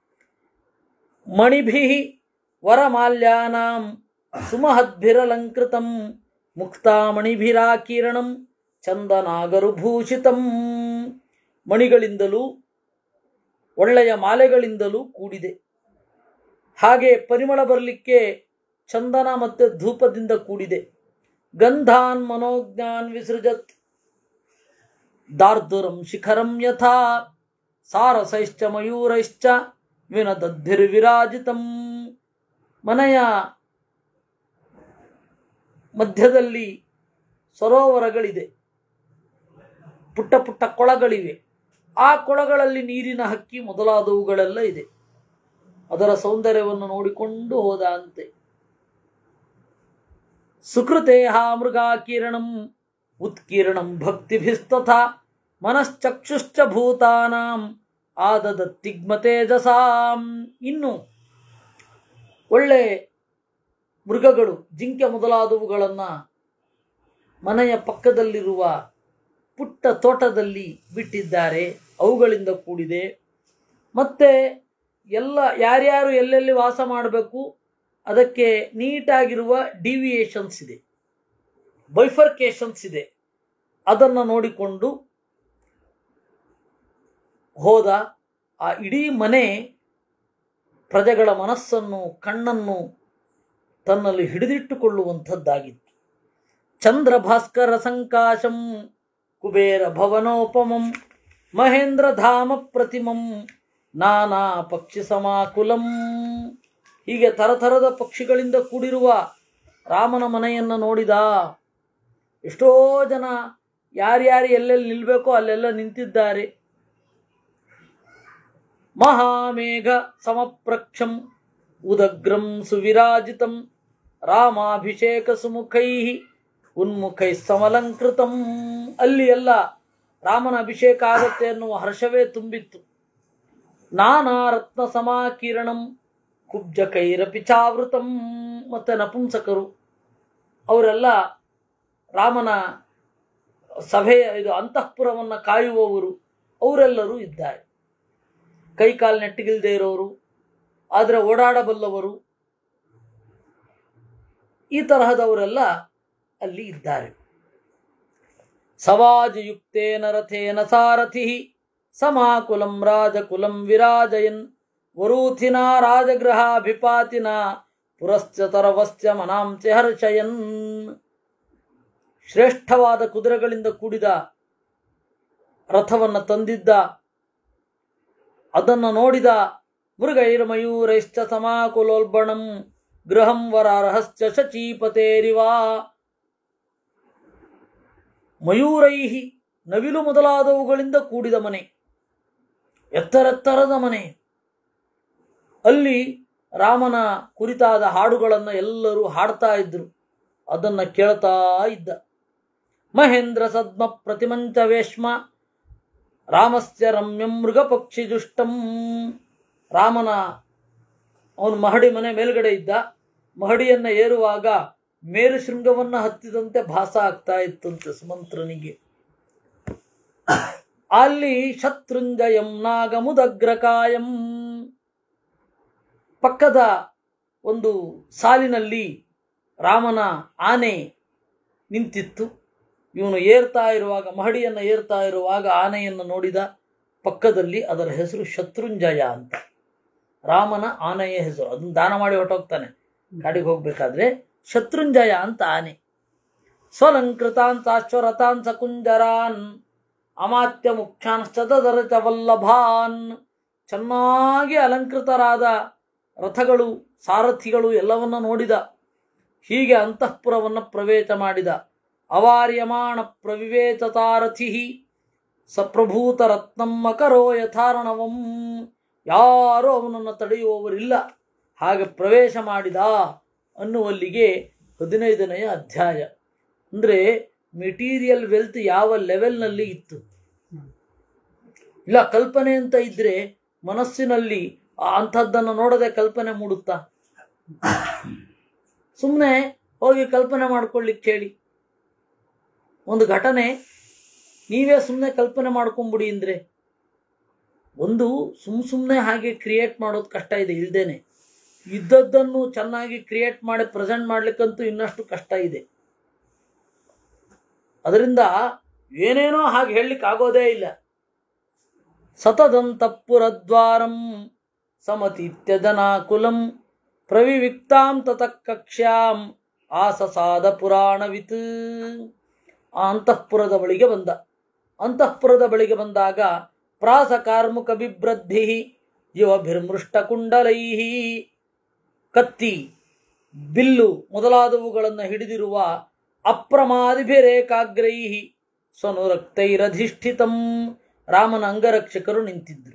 ಮಣಿಭಿ ವರಮಾಲ್ಯಾನಾಂ ಸುಮಹದ್ಭಿರಲಂಕೃತಂ ಮುಕ್ತಾಮಣಿಭಿರಾಕಿರಣಂ ಚಂದನಾಗರುಭೂಷಿತಂ ಮಣಿಗಳಿಂದಲೂ ಒಳ್ಳೆಯ ಮಾಲೆಗಳಿಂದಲೂ ಕೂಡಿದೆ ಹಾಗೆ ಪರಿಮಳ ಬರಲಿಕ್ಕೆ ಚಂದನ ಮತ್ತೆ ಧೂಪದಿಂದ ಕೂಡಿದೆ ಗಂಧಾನ್ ಮನೋಜ್ಞಾನ್ ವಿಸೃಜತ್ ದಾರ್ದುರಂ ಶಿಖರಂ ಯಥಾ ಸಾರಸೈಶ್ಚ ಮಯೂರೈಶ್ಚ ವಿನದದ್ಭಿರ್ವಿರಾಜಿತಂ ಮನೆಯ ಮಧ್ಯದಲ್ಲಿ ಸರೋವರಗಳಿದೆ ಪುಟ್ಟ ಪುಟ್ಟ ಕೊಳಗಳಿವೆ ಆ ಕೊಳಗಳಲ್ಲಿ ನೀರಿನ ಹಕ್ಕಿ ಮೊದಲಾದವುಗಳೆಲ್ಲ ಇದೆ ಅದರ ಸೌಂದರ್ಯವನ್ನು ನೋಡಿಕೊಂಡು ಹೋದ ಅಂತೆ ಸುಕೃತೇಹ ಮೃಗಾಕಿರಣಂ ಉತ್ಕಿರಣಂ ಭಕ್ತಿಭಿಸ್ತಥಾ ಮನಶ್ಚಕ್ಷುಶ್ಚ ಭೂತಾನಾಂ ಆದದತ್ತಿಗ್ಮ ತೇಜಸಾಂ ಇನ್ನು ಒಳ್ಳೆ ಮೃಗಗಳು ಜಿಂಕೆ ಮೊದಲಾದವುಗಳನ್ನ ಮನೆಯ ಪಕ್ಕದಲ್ಲಿರುವ ಪುಟ್ಟ ತೋಟದಲ್ಲಿ ಬಿಟ್ಟಿದ್ದಾರೆ ಅವುಗಳಿಂದ ಕೂಡಿದೆ ಮತ್ತೆ ಎಲ್ಲ ಯಾರ್ಯಾರು ಎಲ್ಲೆಲ್ಲಿ ವಾಸ ಮಾಡಬೇಕು ಅದಕ್ಕೆ ನೀಟಾಗಿರುವ ಡಿವಿಯೇಷನ್ಸ್ ಇದೆ ಬೈಫರ್ಕೇಶನ್ಸ್ ಇದೆ ಅದನ್ನು ನೋಡಿಕೊಂಡು ಹೋದ ಆ ಇಡೀ ಮನೆ ಪ್ರಜೆಗಳ ಮನಸ್ಸನ್ನು ಕಣ್ಣನ್ನು ತನ್ನಲ್ಲಿ ಹಿಡಿದಿಟ್ಟುಕೊಳ್ಳುವಂಥದ್ದಾಗಿತ್ತು ಚಂದ್ರ ಭಾಸ್ಕರ ಸಂಕಾಶಂ ಕುಬೇರ ಭವನೋಪಮಂ ಮಹೇಂದ್ರ ಧಾಮ ಪ್ರತಿಮಂ ನಾನಾ ಪಕ್ಷಿ ಸಮಾಕುಲಂ ಹೀಗೆ ತರತರದ ಪಕ್ಷಿಗಳಿಂದ ಕೂಡಿರುವ ರಾಮನ ಮನೆಯನ್ನು ನೋಡಿದ ಎಷ್ಟೋ ಜನ ಯಾರ್ಯಾರು ಎಲ್ಲೆಲ್ಲಿ ನಿಲ್ಬೇಕೋ ಅಲ್ಲೆಲ್ಲ ನಿಂತಿದ್ದಾರೆ ಮಹಾಮೇಘ ಸಮಪ್ರಕ್ಷಂ ಉದಗ್ರಂ ಸುವಿರಾಜಿತಂ ರಾಮಾಭಿಷೇಕ ಸುಮುಖೈ ಉನ್ಮುಖೈ ಸಮಲಂಕೃತಂ ಅಲ್ಲಿ ಎಲ್ಲ ರಾಮನ ಅಭಿಷೇಕ ಆಗತ್ತೆ ಎನ್ನುವ ಹರ್ಷವೇ ತುಂಬಿತ್ತು ನಾನಾ ರತ್ನ ಸಮಾಕಿರಣಂ ಕುಬ್ಜಕೈರಪಿ ಚಾವೃತಂ ಮತ್ತೆ ನಪುಂಸಕರು ಅವರೆಲ್ಲ ರಾಮನ ಸಭೆಯ ಇದು ಅಂತಃಪುರವನ್ನು ಕಾಯುವವರು ಅವರೆಲ್ಲರೂ ಇದ್ದಾರೆ ಕೈಕಾಲು ನೆಟ್ಟಿಗಿಲ್ದೇ ಇರೋರು ಆದರೆ ಓಡಾಡಬಲ್ಲವರು ಈ ತರಹದವರೆಲ್ಲ ಅಲ್ಲಿ ಇದ್ದಾರೆ ಸವಾಜಯುಕ್ತೇನ ರಥೇನ ಸಾರಥಿ ಸಮಾಕುಲಂ ರಾಜಕುಲಂ ವಿರಾಜಯನ್ ವರೂಥಿನ ರಾಜಗೃಹಾಭಿಪಾತಿನ ಪುರಶ್ಚ ತರವಶ್ಚ ಮನಾಂಚ ಹರ್ಷಯನ್ ಶ್ರೇಷ್ಠವಾದ ಕುದುರೆಗಳಿಂದ ಕೂಡಿದ ರಥವನ್ನು ತಂದಿದ್ದ ಅದನ್ನು ನೋಡಿದ ಮೃಗೈರ್ಮಯೂರೈಶ್ಚ ಸಮಾಕುಲೋಲ್ಬಣಂ ಗೃಹಂ ವರಾರ್ಹಶ್ಚ ಶಚೀಪತೇರಿವಾ ಮಯೂರೈಹಿ ನವಿಲು ಮೊದಲಾದವುಗಳಿಂದ ಕೂಡಿದ ಮನೆ ಎತ್ತರೆತ್ತರದ ಮನೆ ಅಲ್ಲಿ ರಾಮನ ಕುರಿತಾದ ಹಾಡುಗಳನ್ನು ಎಲ್ಲರೂ ಹಾಡ್ತಾ ಇದ್ರು ಅದನ್ನು ಕೇಳ್ತಾ ಇದ್ದ ಮಹೇಂದ್ರ ಸದ್ಮ ಪ್ರತಿಮಂಚ ವೇಶ್ಮ ರಾಮಸ್ಯ ರಮ್ಯಂ ಮೃಗಪಕ್ಷಿ ದುಷ್ಟಂ ರಾಮನ ಅವನು ಮಹಡಿ ಮನೆ ಮೇಲ್ಗಡೆ ಇದ್ದ ಮಹಡಿಯನ್ನು ಏರುವಾಗ ಮೇರು ಶೃಂಗವನ್ನ ಹತ್ತಿದಂತೆ ಭಾಸ ಆಗ್ತಾ ಇತ್ತಂತೆ ಸುಮಂತ್ರನಿಗೆ ಅಲ್ಲಿ ಶತ್ರುಂಜಯಂ ನಾಗಮುದಗ್ರಕಾಯಂ ಪಕ್ಕದ ಒಂದು ಸಾಲಿನಲ್ಲಿ ರಾಮನ ಆನೆ ನಿಂತಿತ್ತು ಇವನು ಏರ್ತಾ ಇರುವಾಗ ಮಹಡಿಯನ್ನು ಏರ್ತಾ ಇರುವಾಗ ಆನೆಯನ್ನು ನೋಡಿದ ಪಕ್ಕದಲ್ಲಿ ಅದರ ಹೆಸರು ಶತ್ರುಂಜಯ ಅಂತ ರಾಮನ ಆನೆಯ ಹೆಸರು ಅದನ್ನು ದಾನ ಮಾಡಿ ಹೊರಟೋಗ್ತಾನೆ ಕಾಡಿಗೆ ಹೋಗ್ಬೇಕಾದ್ರೆ ಶತ್ರುಂಜಯ ಅಂತ ಆನೆ ಸ್ವಲಂಕೃತಾನ್ ಸಾಶ್ವರತಾನ್ ಸಕುಂಜರಾನ್ ಅಮಾತ್ಯ ಮುಖ್ಯಾಂಶ್ಚದರಚ ವಲ್ಲಭಾನ್ ಚೆನ್ನಾಗಿ ಅಲಂಕೃತರಾದ ರಥಗಳು ಸಾರಥಿಗಳು ಎಲ್ಲವನ್ನ ನೋಡಿದ ಹೀಗೆ ಅಂತಃಪುರವನ್ನು ಪ್ರವೇಶ ಮಾಡಿದ ಅವಾರ್ಯಮಾಣ ಪ್ರವಿವೇಚತಾರಥಿ ಸಪ್ರಭೂತ ರತ್ನಂ ಮಕರೋ ಯಥಾರ್ಣವಂ ಯಾರೂ ಅವನನ್ನು ತಡೆಯುವವರಿಲ್ಲ ಹಾಗೆ ಪ್ರವೇಶ ಮಾಡಿದ ಅನ್ನುವಲ್ಲಿಗೆ ಹದಿನೈದನೆಯ ಅಧ್ಯಾಯ ಅಂದರೆ ಮೆಟೀರಿಯಲ್ ವೆಲ್ತ್ ಯಾವ ಲೆವೆಲ್ನಲ್ಲಿ ಇತ್ತು ಇಲ್ಲ ಕಲ್ಪನೆ ಅಂತ ಇದ್ರೆ ಮನಸ್ಸಿನಲ್ಲಿ ಆ ಅಂಥದ್ದನ್ನು ನೋಡದೆ ಕಲ್ಪನೆ ಮೂಡುತ್ತಾ ಸುಮ್ಮನೆ ಹೋಗಿ ಕಲ್ಪನೆ ಮಾಡ್ಕೊಳ್ಳಿಕ್ಕೆ ಹೇಳಿ ಒಂದು ಘಟನೆ ನೀವೇ ಸುಮ್ಮನೆ ಕಲ್ಪನೆ ಮಾಡ್ಕೊಂಬಿಡಿ ಅಂದ್ರೆ ಒಂದು ಸುಮ್ ಸುಮ್ಮನೆ ಹಾಗೆ ಕ್ರಿಯೇಟ್ ಮಾಡೋದು ಕಷ್ಟ ಇದೆ ಇಲ್ದೇನೆ ಇದ್ದದ್ದನ್ನು ಚೆನ್ನಾಗಿ ಕ್ರಿಯೇಟ್ ಮಾಡಿ ಪ್ರೆಸೆಂಟ್ ಮಾಡ್ಲಿಕ್ಕಂತೂ ಇನ್ನಷ್ಟು ಕಷ್ಟ ಇದೆ ಅದರಿಂದ ಏನೇನೋ ಹಾಗೆ ಹೇಳಲಿಕ್ಕೆ ಆಗೋದೇ ಇಲ್ಲ ಸತದಂತಪುರದ್ವಾರಂ ಸಮತೀತ್ಯ ಜನಾಕುಲಂ ಪ್ರವಿವಿಕ್ತಾಂ ತತಃ ಕಕ್ಷ್ಯಾಂ ಆಸಸಾದ ಪುರಾಣವಿತ್ ಆ ಅಂತಃಪುರದ ಬಳಿಗೆ ಬಂದ ಅಂತಃಪುರದ ಬಳಿಗೆ ಬಂದಾಗ ಪ್ರಾಸ ಕಾರ್ಮುಕ ಬಿಭ್ರದ್ಧಿ ಯುವಭಿರ್ಮೃಷ್ಟ ಕುಂಡಲೈ ಕತ್ತಿ ಬಿಲ್ಲು ಮೊದಲಾದವುಗಳನ್ನು ಹಿಡಿದಿರುವ ಅಪ್ರಮಾದಿಭಿರೇಕಾಗ್ರೈ ಸ್ವನುರಕ್ತೈರಧಿಷ್ಠಿತಂ ರಾಮನ ಅಂಗರಕ್ಷಕರು ನಿಂತಿದ್ರು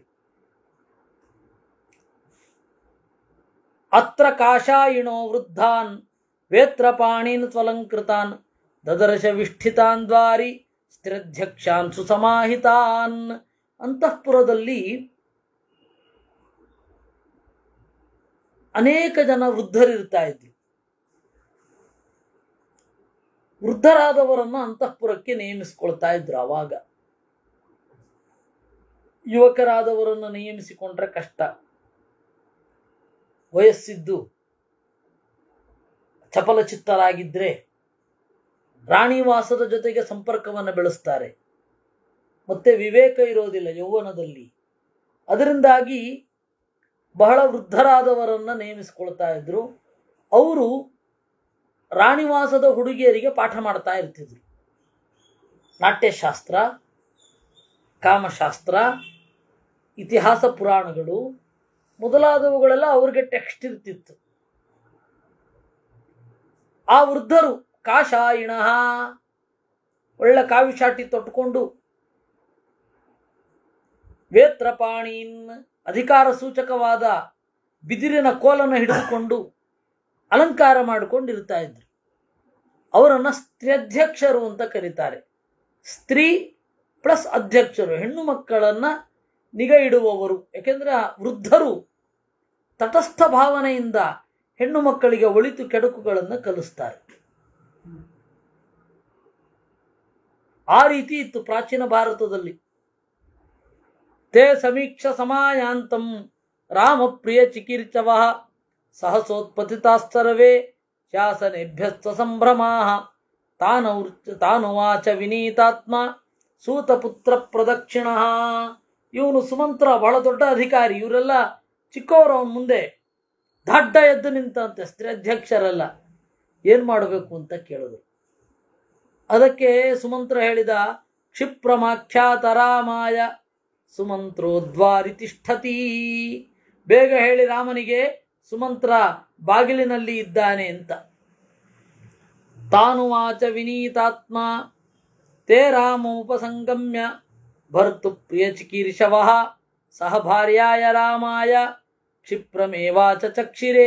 ಅತ್ರ ಕಾಷಾಯಿಣೋ ವೃದ್ಧಾನ್ ವೇತ್ರಪಾಣೀನ್ ಸ್ವಲಂಕೃತಾನ್ ದದರ್ಶ ವಿಷ್ಠಿತಾನ್ ದ್ವಾರಿ ಸ್ಥಿರಧ್ಯಕ್ಷಾನ್ ಸುಸಮಾಹಿತಾನ್ ಅಂತಃಪುರದಲ್ಲಿ ಅನೇಕ ಜನ ವೃದ್ಧರಿರ್ತಾ ಇದ್ರು ವೃದ್ಧರಾದವರನ್ನು ಅಂತಃಪುರಕ್ಕೆ ನೇಮಿಸಿಕೊಳ್ತಾ ಇದ್ರು ಅವಾಗ ಯುವಕರಾದವರನ್ನು ನಿಯಮಿಸಿಕೊಂಡ್ರೆ ಕಷ್ಟ ವಯಸ್ಸಿದ್ದು ಚಪಲಚಿತ್ತರಾಗಿದ್ರೆ ರಾಣಿವಾಸದ ಜೊತೆಗೆ ಸಂಪರ್ಕವನ್ನು ಬೆಳೆಸ್ತಾರೆ ಮತ್ತೆ ವಿವೇಕ ಇರೋದಿಲ್ಲ ಯೌವನದಲ್ಲಿ ಅದರಿಂದಾಗಿ ಬಹಳ ವೃದ್ಧರಾದವರನ್ನ ನೇಮಿಸಿಕೊಳ್ತಾ ಇದ್ರು ಅವರು ರಾಣಿವಾಸದ ಹುಡುಗಿಯರಿಗೆ ಪಾಠ ಮಾಡ್ತಾ ಇರ್ತಿದ್ರು ನಾಟ್ಯಶಾಸ್ತ್ರ ಕಾಮಶಾಸ್ತ್ರ ಇತಿಹಾಸ ಪುರಾಣಗಳು ಮೊದಲಾದವುಗಳೆಲ್ಲ ಅವ್ರಿಗೆ ಟೆಕ್ಸ್ಟ್ ಇರ್ತಿತ್ತು ಆ ವೃದ್ಧರು ಕಾಷಾಯಿಣ ಒಳ್ಳೆ ಕಾವಿಶಾಟಿ ತೊಟ್ಟುಕೊಂಡು ವೇತ್ರಪಾಣೀನ್ ಅಧಿಕಾರ ಸೂಚಕವಾದ ಬಿದಿರಿನ ಕೋಲನ್ನು ಹಿಡಿದುಕೊಂಡು ಅಲಂಕಾರ ಮಾಡಿಕೊಂಡು ಇರ್ತಾ ಇದ್ರು ಅವರನ್ನ ಸ್ತ್ರೀಧ್ಯಕ್ಷರು ಅಂತ ಕರೀತಾರೆ ಸ್ತ್ರೀ ಪ್ಲಸ್ ಅಧ್ಯಕ್ಷರು ಹೆಣ್ಣು ಮಕ್ಕಳನ್ನ ನಿಗಾ ಇಡುವವರು ಯಾಕೆಂದ್ರೆ ಆ ವೃದ್ಧರು ತಟಸ್ಥ ಭಾವನೆಯಿಂದ ಹೆಣ್ಣು ಮಕ್ಕಳಿಗೆ ಒಳಿತು ಕೆಡುಕುಗಳನ್ನು ಕಲಿಸ್ತಾರೆ ಆ ರೀತಿ ಇತ್ತು ಪ್ರಾಚೀನ ಭಾರತದಲ್ಲಿ ತೇ ಸಮೀಕ್ಷ ಸಮಾಯಾಂತಂ ರಾಮ ಪ್ರಿಯ ಚಿಕಿರ್ಚವ ಸಹಸೋತ್ಪತಿತಾಸ್ತರವೇ ಶಾಸನೇಭ್ಯಸ್ತ ಸಂಭ್ರಮಾ ತಾನೌರ್ಚ ತಾನುವಾಚ ವಿನೀತಾತ್ಮ ಸೂತಪುತ್ರ ಪ್ರದಕ್ಷಿಣ ಇವನು ಸುಮಂತ್ರ ಬಹಳ ದೊಡ್ಡ ಅಧಿಕಾರಿ ಇವರೆಲ್ಲ ಚಿಕ್ಕವರು ಅವನ ಮುಂದೆ ದಡ್ಡ ಎದ್ದು ನಿಂತಂತೆ ಸ್ತ್ರೀ ಅಧ್ಯಕ್ಷರಲ್ಲ ಏನ್ ಮಾಡಬೇಕು ಅಂತ ಕೇಳಿದ್ರು ಅದಕ್ಕೆ ಸುಮಂತ್ರ ಹೇಳಿದ ಕ್ಷಿಪ್ರಮಾಖ್ಯಾತ ರಾಮಾಯ ಸುಮಂತ್ರೋದ್ವಾರಿ ತಿಷ್ಠತಿ ಬೇಗ ಹೇಳಿ ರಾಮನಿಗೆ ಸುಮಂತ್ರ ಬಾಗಿಲಿನಲ್ಲಿ ಇದ್ದಾನೆ ಅಂತ ತಾನು ವಾಚ ವಿನೀತಾತ್ಮ ತೇ ರಾಮೋಪಸಂಗಮ್ಯ ಭರ್ತು ಪ್ರಿಯ ಚಿಕೀರ್ಷವ ಸಹ ಭಾರ್ಯಾಯ ರಾಮಾಯ ಕ್ಷಿಪ್ರಮೇವಾಚ ಚಕ್ಷಿರೇ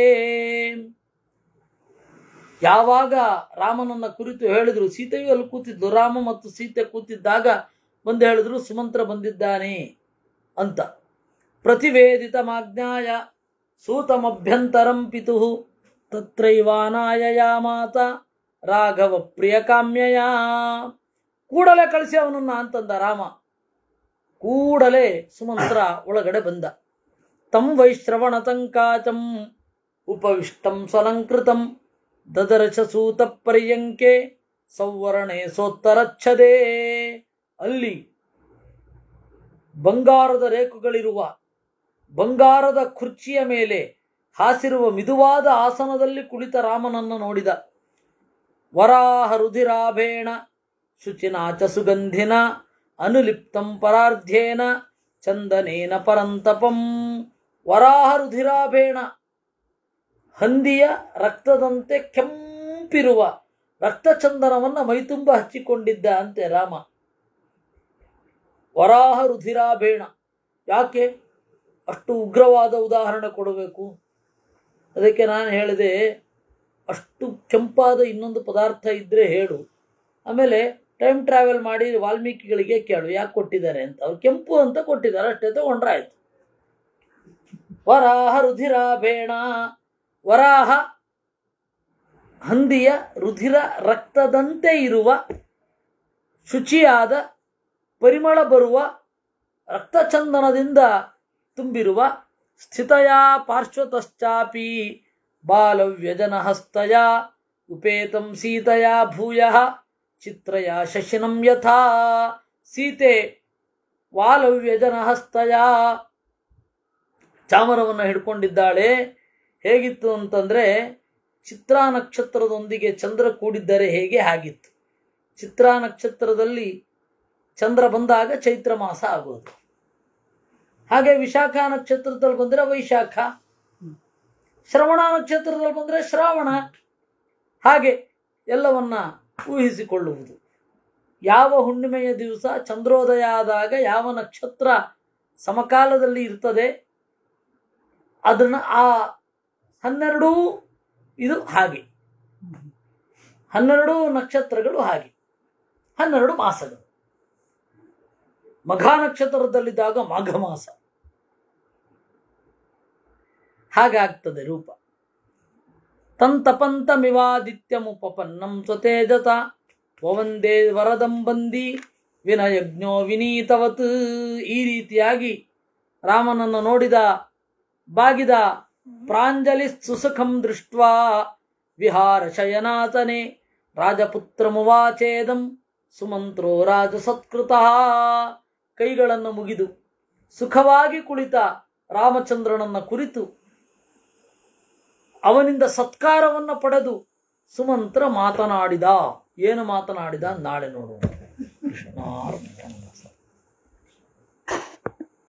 ಯಾವಾಗ ರಾಮನನ್ನ ಕುರಿತು ಹೇಳಿದ್ರು ಸೀತೆಯು ಅಲ್ಲಿ ಕೂತಿದ್ದು ರಾಮ ಮತ್ತು ಸೀತೆ ಕೂತಿದ್ದಾಗ ಬಂದು ಹೇಳಿದ್ರು ಸುಮಂತ್ರ ಬಂದಿದ್ದಾನೆ ಅಂತ ಪ್ರತಿವೇದಿತ ಮಾಜ್ಞಾಯ ಸೂತಮಭ್ಯಂತರಂ ಪಿತು ತತ್ರೈವಾನಾಯ ಯಾ ಮಾತ ರಾಘವ ಪ್ರಿಯ ಕಾಮ್ಯಯ ಕೂಡಲೇ ಕಳಿಸಿ ಅವನನ್ನ ಅಂತಂದ ರಾಮ ಕೂಡಲೇ ಸುಮಂತ್ರ ಒಳಗಡೆ ಬಂದ ತಂ ವೈಶ್ರವಣ ತಂಕಾಚಂ ಉಪವಿಷ್ಟಂ ಸ್ವಲಂಕೃತಂ ದದರ್ಶ ಸೂತ ಪರ್ಯಂಕೆ ಸೌವರ್ಣೆ ಸೋತ್ತರಚ್ಛದೇ ಅಲ್ಲಿ ಬಂಗಾರದ ರೇಖುಗಳಿರುವ ಬಂಗಾರದ ಕುರ್ಚಿಯ ಮೇಲೆ ಹಾಸಿರುವ ಮಿದುವಾದ ಆಸನದಲ್ಲಿ ಕುಳಿತ ರಾಮನನ್ನು ನೋಡಿದ ವರಾಹ ರುಧಿರಾಭೇಣ ಶುಚಿನಾಚ ಸುಗಂಧಿನ ಅನುಲಿಪ್ತಂ ಪರಾರ್ಧ್ಯೇನ ಚಂದನೇನ ಪರಂತಪಂ ವರಾಹ ರುಧಿರಾಭೇಣ ಹಂದಿಯ ರಕ್ತದಂತೆ ಕೆಂಪಿರುವ ರಕ್ತಚಂದನವನ್ನ ಮೈತುಂಬ ಹಚ್ಚಿಕೊಂಡಿದ್ದ ಅಂತೆ ರಾಮ ವರಾಹ ರುಧಿರಾಭೇಣ ಯಾಕೆ ಅಷ್ಟು ಉಗ್ರವಾದ ಉದಾಹರಣೆ ಕೊಡಬೇಕು ಅದಕ್ಕೆ ನಾನು ಹೇಳಿದೆ ಅಷ್ಟು ಕೆಂಪಾದ ಇನ್ನೊಂದು ಪದಾರ್ಥ ಇದ್ರೆ ಹೇಳು ಆಮೇಲೆ ಟೈಮ್ ಟ್ರಾವೆಲ್ ಮಾಡಿ ವಾಲ್ಮೀಕಿಗಳಿಗೆ ಕೇಳು ಯಾಕೆ ಕೊಟ್ಟಿದ್ದಾರೆ ಅಂತ ಅವ್ರು ಕೆಂಪು ಅಂತ ಕೊಟ್ಟಿದ್ದಾರೆ ಅಷ್ಟೇ ತಗೊಂಡ್ರೆ ಆಯ್ತು ವರಾಹ ರುಧಿರಾಭೇಣ ವರಾಹ ಹಂದಿಯ ರುಧಿರ ರಕ್ತದಂತೆ ಇರುವ ಶುಚಿಯಾದ ಪರಿಮಳ ಬರುವ ರಕ್ತಚಂದನದಿಂದ ತುಂಬಿರುವ ಸ್ಥಿತಯ ಪಾರ್ಶ್ವತಶ್ಚಾಪಿ ಬಾಲವ್ಯಜನ ಹಸ್ತಯ ಉಪೇತಂ ಸೀತೆಯ ಭೂಯ ಚಿತ್ರಯ ಶಶಿನಂ ಯಥಾ ಸೀತೆ ವಾಲವ್ಯಜನ ಹಸ್ತಯ ಚಾಮರವನ್ನು ಹಿಡ್ಕೊಂಡಿದ್ದಾಳೆ ಹೇಗಿತ್ತು ಅಂತಂದ್ರೆ ಚಿತ್ರಾ ನಕ್ಷತ್ರದೊಂದಿಗೆ ಚಂದ್ರ ಕೂಡಿದ್ದರೆ ಹೇಗೆ ಹಾಗಿತ್ತು ಚಿತ್ರಾ ನಕ್ಷತ್ರದಲ್ಲಿ ಚಂದ್ರ ಬಂದಾಗ ಚೈತ್ರ ಮಾಸ ಆಗೋದು ಹಾಗೆ ವಿಶಾಖ ನಕ್ಷತ್ರದಲ್ಲಿ ಬಂದರೆ ವೈಶಾಖ ಶ್ರವಣ ನಕ್ಷತ್ರದಲ್ಲಿ ಬಂದರೆ ಶ್ರಾವಣ ಹಾಗೆ ಎಲ್ಲವನ್ನ ಊಹಿಸಿಕೊಳ್ಳುವುದು ಯಾವ ಹುಣ್ಣಿಮೆಯ ದಿವಸ ಚಂದ್ರೋದಯ ಆದಾಗ ಯಾವ ನಕ್ಷತ್ರ ಸಮಕಾಲದಲ್ಲಿ ಇರ್ತದೆ ಅದನ್ನ ಆ ಹನ್ನೆರಡೂ ಇದು ಹಾಗೆ ಹನ್ನೆರಡು ನಕ್ಷತ್ರಗಳು ಹಾಗೆ ಹನ್ನೆರಡು ಮಾಸಗಳು ಮಘ ನಕ್ಷತ್ರದಲ್ಲಿದ್ದಾಗ ಮಾಘ ಮಾಸ ಹಾಗಾಗ್ತದೆ ರೂಪ ತಂತಪಂತಮಿವಾದಿತ್ಯಮುಪಪನ್ನಂ ಸ್ವತೇಜತ ವವಂದೇ ವರದಂ ಬಂದಿ ವಿನಯಜ್ಞೋ ವಿನೀತವತ್ ಈ ರೀತಿಯಾಗಿ ರಾಮನನ್ನು ನೋಡಿದ ಬಾಗಿದ ಪ್ರಾಂಜಲಿ ಸುಸುಖಂ ದೃಷ್ಟ್ವಾ ವಿಹಾರ ಶಯನಾಸನೆ ರಾಜಪುತ್ರಮುವಾಚೇದಂ ಸುಮಂತ್ರೋ ರಾಜಸತ್ಕೃತ ಕೈಗಳನ್ನು ಮುಗಿದು ಸುಖವಾಗಿ ಕುಳಿತ ರಾಮಚಂದ್ರನನ್ನ ಕುರಿತು ಅವನಿಂದ ಸತ್ಕಾರವನ್ನು ಪಡೆದು ಸುಮಂತ್ರ ಮಾತನಾಡಿದ ಏನು ಮಾತನಾಡಿದ ನಾಳೆ ನೋಡೋಣ ಕೃಷ್ಣಾರ್ಪಣ